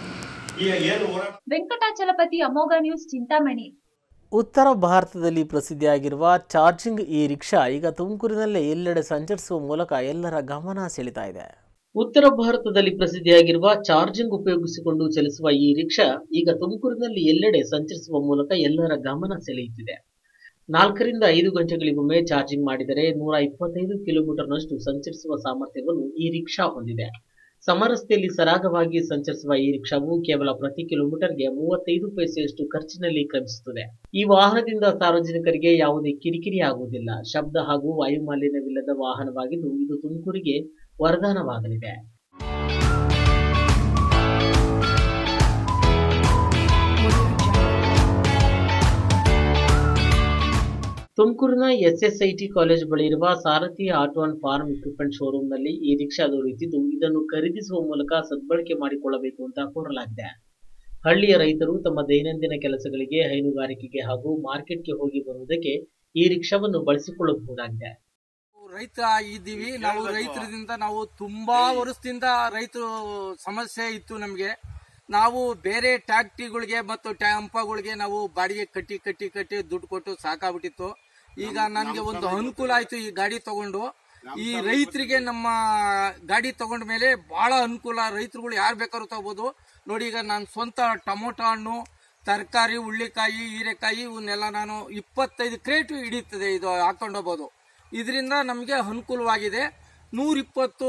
ಈಗ ಏನು ಹೋರಾಟ ವೆಂಕಟಾಚಲಪತಿ ಅಮೋಘ ನ್ಯೂಸ್ ಚಿಂತಾಮಣಿ ಉತ್ತರ ಭಾರತದಲ್ಲಿ ಪ್ರಸಿದ್ಧಿಯಾಗಿರುವ ಚಾರ್ಜಿಂಗ್ ಈ ರಿಕ್ಷಾ ಈಗ ತುಮಕೂರಿನಲ್ಲೇ ಎಲ್ಲೆಡೆ ಸಂಚರಿಸುವ ಮೂಲಕ ಎಲ್ಲರ ಗಮನ ಸೆಳೀತಾ ಇದೆ ಉತ್ತರ ಭಾರತದಲ್ಲಿ ಪ್ರಸಿದ್ಧಿಯಾಗಿರುವ ಚಾರ್ಜಿಂಗ್ ಉಪಯೋಗಿಸಿಕೊಂಡು ಚಲಿಸುವ ಈ ರಿಕ್ಷಾ ಈಗ ತುಮಕೂರಿನಲ್ಲಿ ಎಲ್ಲೆಡೆ ಸಂಚರಿಸುವ ಮೂಲಕ ಎಲ್ಲರ ಗಮನ ಸೆಳೆಯುತ್ತಿದೆ ನಾಲ್ಕರಿಂದ ಐದು ಗಂಟೆಗಳಿಗೊಮ್ಮೆ ಚಾರ್ಜಿಂಗ್ ಮಾಡಿದರೆ ನೂರ ಇಪ್ಪತ್ತೈದು ಕಿಲೋಮೀಟರ್ನಷ್ಟು ಸಂಚರಿಸುವ ಸಾಮರ್ಥ್ಯವನ್ನು ಈ ರಿಕ್ಷಾ ಹೊಂದಿದೆ ಸಮರಸ್ತೆಯಲ್ಲಿ ಸರಾಗವಾಗಿ ಸಂಚರಿಸುವ ಈ ರಿಕ್ಷಾವು ಕೇವಲ ಪ್ರತಿ ಕಿಲೋಮೀಟರ್ಗೆ ಮೂವತ್ತೈದು ಪೈಸೆಯಷ್ಟು ಖರ್ಚಿನಲ್ಲಿ ಕ್ರಮಿಸುತ್ತದೆ ಈ ವಾಹನದಿಂದ ಸಾರ್ವಜನಿಕರಿಗೆ ಯಾವುದೇ ಕಿರಿಕಿರಿ ಆಗುವುದಿಲ್ಲ ಶಬ್ದ ಹಾಗೂ ವಾಯುಮಾಲಿನ್ಯವಿಲ್ಲದ ವಾಹನವಾಗಿದ್ದು ಇದು ತುಮಕೂರಿಗೆ ವರದಾನವಾಗಲಿದೆ ತುಮಕೂರಿನ ಎಸ್ಎಸ್ಐಟಿ ಕಾಲೇಜ್ ಬಳಿ ಇರುವ Sarathi auto and farm equipment ಶೋರೂಮ್ನಲ್ಲಿ ಈ ರಿಕ್ಷಾ ದೊರೆಯುತ್ತಿದ್ದು ಇದನ್ನು ಖರೀದಿಸುವ ಮೂಲಕ ಸದ್ಬಳಕೆ ಮಾಡಿಕೊಳ್ಳಬೇಕು ಅಂತ ಕೋರಲಾಗಿದೆ ಹಳ್ಳಿಯ ರೈತರು ತಮ್ಮ ದೈನಂದಿನ ಕೆಲಸಗಳಿಗೆ ಹೈನುಗಾರಿಕೆಗೆ ಹಾಗೂ ಮಾರ್ಕೆಟ್ಗೆ ಹೋಗಿ ಬರುವುದಕ್ಕೆ ಈ ರಿಕ್ಷಾವನ್ನು ಬಳಸಿಕೊಳ್ಳಬಹುದಾಗಿದೆ ರೈತ ಇದ್ದೀವಿ ನಾವು ರೈತರಿಂದ ನಾವು ತುಂಬಾ ವರ್ಷದಿಂದ ರೈತರು ಸಮಸ್ಯೆ ಇತ್ತು ನಮಗೆ ನಾವು ಬೇರೆ ಟ್ಯಾಕ್ಟ್ರಿಗಳಿಗೆ ಮತ್ತು ಟ್ಯಾಂಪಗಳಿಗೆ ನಾವು ಬಾಡಿಗೆ ಕಟ್ಟಿ ಕಟ್ಟಿ ಕಟ್ಟಿ ದುಡ್ಡು ಕೊಟ್ಟು ಸಾಕಾಗ್ಬಿಟ್ಟಿತ್ತು ಈಗ ನನಗೆ ಒಂದು ಅನುಕೂಲ ಆಯ್ತು ಈ ಗಾಡಿ ತಗೊಂಡು ಈ ರೈತರಿಗೆ ನಮ್ಮ ಗಾಡಿ ತಗೊಂಡ ಮೇಲೆ ಬಹಳ ಅನುಕೂಲ ರೈತರುಗಳು ಯಾರು ಬೇಕಾದ್ರೂ ತಗೋಬಹುದು ನೋಡಿ ಈಗ ನಾನು ಸ್ವಂತ ಟೊಮೊಟೊ ಹಣ್ಣು ತರಕಾರಿ ಹುಳ್ಳಿಕಾಯಿ ಹೀರೆಕಾಯಿ ಇವನ್ನೆಲ್ಲ ನಾನು ಇಪ್ಪತ್ತೈದು ಕ್ರೇಟ್ ಹಿಡಿಯುತ್ತದೆ ಇದು ಹಾಕೊಂಡು ಹೋಗ್ಬೋದು ಇದರಿಂದ ನಮಗೆ ಅನುಕೂಲವಾಗಿದೆ ನೂರಿಪ್ಪತ್ತು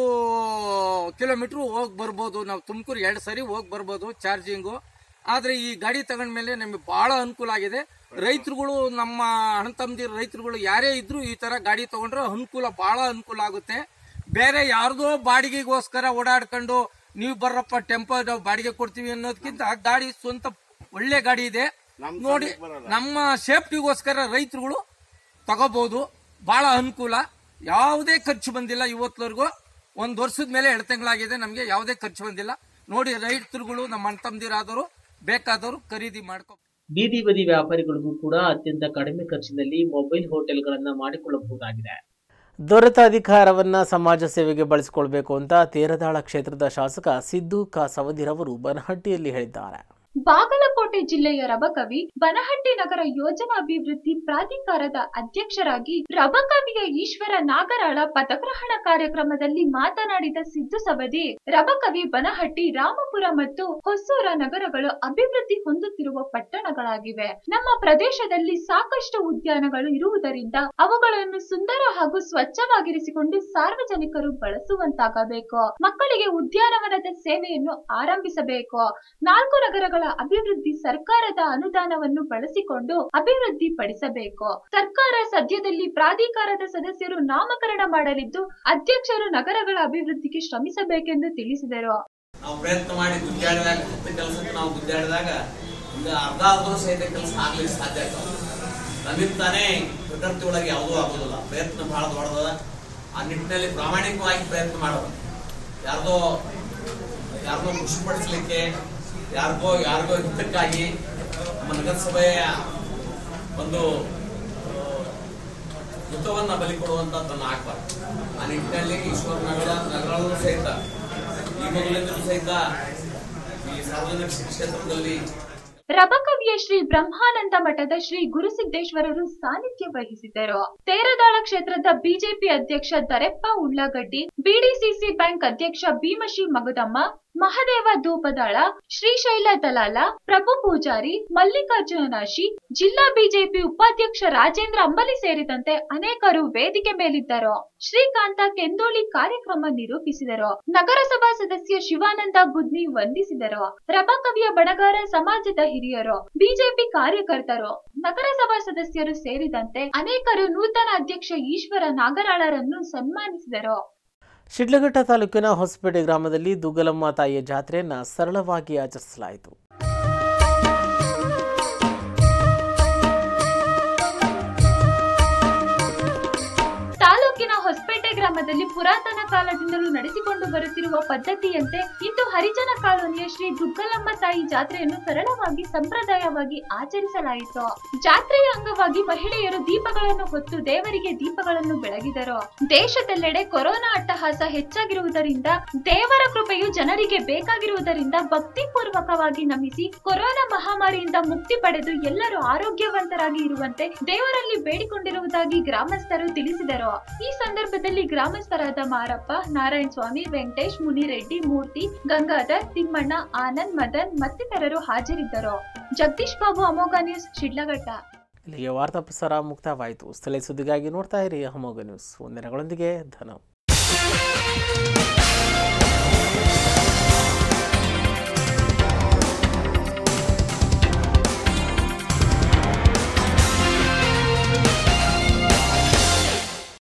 ಕಿಲೋಮೀಟ್ರ್ ಹೋಗಿ ಬರ್ಬೋದು ನಾವು ತುಮಕೂರು ಎರಡು ಸರಿ ಹೋಗಿ ಬರ್ಬೋದು ಚಾರ್ಜಿಂಗು ಆದರೆ ಈ ಗಾಡಿ ತಗೊಂಡ್ಮೇಲೆ ನಮಗೆ ಭಾಳ ಅನುಕೂಲ ಆಗಿದೆ ರೈತರುಗಳು ನಮ್ಮ ಅಣ್ಣ ತಮ್ಮದಿರ ರೈತರುಗಳು ಯಾರೇ ಇದ್ರೂ ಈ ಥರ ಗಾಡಿ ತಗೊಂಡ್ರೆ ಅನುಕೂಲ ಭಾಳ ಅನುಕೂಲ ಆಗುತ್ತೆ ಬೇರೆ ಯಾರ್ದೋ ಬಾಡಿಗೆಗೋಸ್ಕರ ಓಡಾಡ್ಕೊಂಡು ನೀವು ಬರ್ರಪ್ಪ ಟೆಂಪೋ ನಾವು ಬಾಡಿಗೆ ಕೊಡ್ತೀವಿ ಅನ್ನೋದಕ್ಕಿಂತ ಗಾಡಿ ಸ್ವಂತ ಒಳ್ಳೆ ಗಾಡಿ ಇದೆ ನೋಡಿ ನಮ್ಮ ಸೇಫ್ಟಿಗೋಸ್ಕರ ರೈತರುಗಳು ತಗೋಬಹುದು ಬಹಳ ಅನುಕೂಲ ಯಾವುದೇ ಖರ್ಚು ಬಂದಿಲ್ಲ ಇವತ್ತವರೆಗೂ ಒಂದು ವರ್ಷದ ಮೇಲೆ ಎರಡು ತಿಂಗಳಾಗಿದೆ ನಮಗೆ ಯಾವುದೇ ಖರ್ಚು ಬಂದಿಲ್ಲ ನೋಡಿ ರೈತರುಗಳು ನಮ್ಮ ಅಣ್ಣ ತಮ್ಮದಿರಾದವರು ಬೇಕಾದವರು ಖರೀದಿ ಮಾಡ್ಕೊ ಬೀದಿ ಬದಿ ವ್ಯಾಪಾರಿಗಳಿಗೂ ಕೂಡ ಅತ್ಯಂತ ಕಡಿಮೆ ಖರ್ಚಿನಲ್ಲಿ ಮೊಬೈಲ್ ಹೋಟೆಲ್ಗಳನ್ನ ಮಾಡಿಕೊಳ್ಳಬಹುದಾಗಿದೆ ದೊರೆತ ಅಧಿಕಾರವನ್ನ ಸಮಾಜ ಸೇವೆಗೆ ಬಳಸಿಕೊಳ್ಬೇಕು ಅಂತ ತೇರದಾಳ ಕ್ಷೇತ್ರದ ಶಾಸಕ ಸಿದ್ದು ಕ ಸವದಿರವರು ಬನಹಟ್ಟಿಯಲ್ಲಿ ಹೇಳಿದ್ದಾರೆ ಬಾಗಲಕೋಟೆ ಜಿಲ್ಲೆಯ ರಬಕವಿ ಬನಹಟ್ಟಿ ನಗರ ಯೋಜನಾ ಅಭಿವೃದ್ಧಿ ಪ್ರಾಧಿಕಾರದ ಅಧ್ಯಕ್ಷರಾಗಿ ರಬಕವಿಯ ಈಶ್ವರ ನಾಗರಾಳ ಪದಗ್ರಹಣ ಕಾರ್ಯಕ್ರಮದಲ್ಲಿ ಮಾತನಾಡಿದ ಸಿದ್ದು ಸವದಿ ರಬಕವಿ ಬನಹಟ್ಟಿ ರಾಮಪುರ ಮತ್ತು ಹೊಸೂರ ನಗರಗಳು ಅಭಿವೃದ್ಧಿ ಹೊಂದುತ್ತಿರುವ ಪಟ್ಟಣಗಳಾಗಿವೆ ನಮ್ಮ ಪ್ರದೇಶದಲ್ಲಿ ಸಾಕಷ್ಟು ಉದ್ಯಾನಗಳು ಇರುವುದರಿಂದ ಅವುಗಳನ್ನು ಸುಂದರ ಹಾಗೂ ಸ್ವಚ್ಛವಾಗಿರಿಸಿಕೊಂಡು ಸಾರ್ವಜನಿಕರು ಬಳಸುವಂತಾಗಬೇಕು ಮಕ್ಕಳಿಗೆ ಉದ್ಯಾನವನದ ಸೇವೆಯನ್ನು ಆರಂಭಿಸಬೇಕು ನಾಲ್ಕು ನಗರಗಳ ಅಭಿವೃದ್ಧಿ ಸರ್ಕಾರದ ಅನುದಾನವನ್ನು ಬಳಸಿಕೊಂಡು ಅಭಿವೃದ್ಧಿ ಪಡಿಸಬೇಕು ಸರ್ಕಾರ ಸದ್ಯದಲ್ಲಿ ಪ್ರಾಧಿಕಾರದ ಸದಸ್ಯರು ನಾಮಕರಣ ಮಾಡಲಿದ್ದು ಅಧ್ಯಕ್ಷರು ನಗರಗಳ ಅಭಿವೃದ್ಧಿಗೆ ಶ್ರಮಿಸಬೇಕೆಂದು ತಿಳಿಸಿದರು ನಾವು ಪ್ರಯತ್ನ ಮಾಡಿ ಗುದ್ದಾಡಿದಾಗ ಹತ್ತು ಕೆಲಸಕ್ಕೆ ನಾವು ಗುದ್ದಾಡಿದಾಗ ಒಂದು ಅರ್ಧ ಅರ್ಧ ಸಹಿತ ಕೆಲಸ ಆಗ್ಲಿಕ್ಕೆ ಸಾಧ್ಯ ಆಗ್ತಾವ ನಮ್ಮಿಂದ ತಾನೇ ಪ್ರಕೃತಿ ಒಳಗೆ ಯಾವುದೂ ಆಗೋದಿಲ್ಲ ಪ್ರಯತ್ನ ಬಹಳ ದೊಡ್ಡದ ಆ ನಿಟ್ಟಿನಲ್ಲಿ ಪ್ರಾಮಾಣಿಕವಾಗಿ ಪ್ರಯತ್ನ ಮಾಡೋದು ಯಾರ್ದೋ ಯಾರಿಗೋ ಖುಷಿಪಡಿಸ್ಲಿಕ್ಕೆ ಯಾರಿಗೋ ಯಾರಿಗೋ ಹಿತಕ್ಕಾಗಿ ನಮ್ಮ ನಗರಸಭೆಯ ಒಂದು ಹಿತವನ್ನ ಬಲಿ ಕೊಡುವಂತದ್ದನ್ನು ಆಗ್ಬಾರ್ದು ಆ ನಿಟ್ಟಿನಲ್ಲಿ ಈಶ್ವರ ನಗರ ನಗರಗಳು ಸಹಿತ ಈ ಮೊದಲಿಂದಲೂ ಸಹಿತ ಈ ಸಾರ್ವಜನಿಕ ಕ್ಷೇತ್ರದಲ್ಲಿ ರಬಕವಿಯ ಶ್ರೀ ಬ್ರಹ್ಮಾನಂದ ಮಠದ ಶ್ರೀ ಗುರುಸಿದ್ದೇಶ್ವರರು ಸಾನ್ನಿಧ್ಯ ವಹಿಸಿದ್ದರು ತೇರದಾಳ ಕ್ಷೇತ್ರದ ಬಿಜೆಪಿ ಅಧ್ಯಕ್ಷ ದರೆಪ್ಪ ಉಳ್ಳಾಗಡ್ಡಿ ಬಿಡಿಸಿಸಿ ಬ್ಯಾಂಕ್ ಅಧ್ಯಕ್ಷ ಭೀಮಶಿ ಮಗದಮ್ಮ ಮಹದೇವ ಧೂಪದಾಳ ಶ್ರೀಶೈಲ ದಲಾಲ ಪ್ರಭು ಪೂಜಾರಿ ಮಲ್ಲಿಕಾರ್ಜುನ ನಾಶಿ ಜಿಲ್ಲಾ ಬಿಜೆಪಿ ಉಪಾಧ್ಯಕ್ಷ ರಾಜೇಂದ್ರ ಅಂಬಲಿ ಸೇರಿದಂತೆ ಅನೇಕರು ವೇದಿಕೆ ಮೇಲಿದ್ದರು ಶ್ರೀಕಾಂತ ಕೆಂದೋಳಿ ಕಾರ್ಯಕ್ರಮ ನಿರೂಪಿಸಿದರು ನಗರಸಭಾ ಸದಸ್ಯ ಶಿವಾನಂದ ಬುದ್ನಿ ವಂದಿಸಿದರು ರಬಕವಿಯ ಬಣಗಾರ ಸಮಾಜದ ಹಿರಿಯರು ಬಿಜೆಪಿ ಕಾರ್ಯಕರ್ತರು ನಗರಸಭಾ ಸದಸ್ಯರು ಸೇರಿದಂತೆ ಅನೇಕರು ನೂತನ ಅಧ್ಯಕ್ಷ ಈಶ್ವರ ನಾಗರಾಳರನ್ನು ಸನ್ಮಾನಿಸಿದರು ಶಿಡ್ಲಘಟ್ಟ ತಾಲೂಕಿನ ಹೊಸಪೇಟೆ ಗ್ರಾಮದಲ್ಲಿ ದುಗ್ಗಲಮ್ಮ ತಾಯಿಯ ಜಾತ್ರೆಯನ್ನ ಸರಳವಾಗಿ ಆಚರಿಸಲಾಯಿತು ತಾಲೂಕಿನ ಹೊಸಪೇಟೆ ಗ್ರಾಮದಲ್ಲಿ ಪುರಾತನ ಕಾಲದಿಂದಲೂ ನಡೆಸಿಕೊಂಡು ಬರುತ್ತಿರುವ ಪದ್ಧತಿಯಂತೆ ಇಂದು ಹರಿಜನ ಕಾಲೋನಿಯ ಶ್ರೀ ದುಗ್ಗಲಮ್ಮ ತಾಯಿ ಜಾತ್ರೆಯನ್ನು ಸರಳವಾಗಿ ಸಂಪ್ರದಾಯವಾಗಿ ಆಚರಿಸಲಾಯಿತು ಜಾತ್ರೆಯ ಅಂಗವಾಗಿ ಮಹಿಳೆಯರು ದೀಪಗಳನ್ನು ಹೊತ್ತು ದೇವರಿಗೆ ದೀಪಗಳನ್ನು ಬೆಳಗಿದರು ದೇಶದೆಲ್ಲೆಡೆ ಕೊರೋನಾ ಅಟ್ಟಹಾಸ ಹೆಚ್ಚಾಗಿರುವುದರಿಂದ ದೇವರ ಕೃಪೆಯು ಜನರಿಗೆ ಬೇಕಾಗಿರುವುದರಿಂದ ಭಕ್ತಿ ಪೂರ್ವಕವಾಗಿ ನಮಿಸಿ ಕೊರೋನಾ ಮಹಾಮಾರಿಯಿಂದ ಮುಕ್ತಿ ಪಡೆದು ಎಲ್ಲರೂ ಆರೋಗ್ಯವಂತರಾಗಿ ಇರುವಂತೆ ದೇವರಲ್ಲಿ ಬೇಡಿಕೊಂಡಿರುವುದಾಗಿ ಗ್ರಾಮಸ್ಥರು ತಿಳಿಸಿದರು ಈ ಸಂದರ್ಭದಲ್ಲಿ ಗ್ರಾಮಸ್ಥರಾದ ಮಾರಪ್ಪ ನಾರಾಯಣ ಸ್ವಾಮಿ ವೆಂಕಟೇಶ್ ಮುನಿರೆಡ್ಡಿ ಮೂರ್ತಿ ಗಂಗಾಧರ್ ತಿಮ್ಮಣ್ಣ ಆನಂದ್ ಮದನ್ ಮತ್ತಿತರರು ಹಾಜರಿದ್ದರು ಜಗದೀಶ್ ಬಾಬು ಅಮೋಘ ನ್ಯೂಸ್ ಶಿಡ್ಲಘಟ್ಟ ಇಲ್ಲಿಗೆ ವಾರ್ತಾ ಪ್ರಸಾರ ಮುಕ್ತಾಯವಾಯಿತು ಸ್ಥಳೀಯ ಸುದ್ದಿಗಾಗಿ ನೋಡ್ತಾ ಇರಿ ಅಮೋಘ ನ್ಯೂಸ್ ವಂದನೆಗಳೊಂದಿಗೆ ಧನ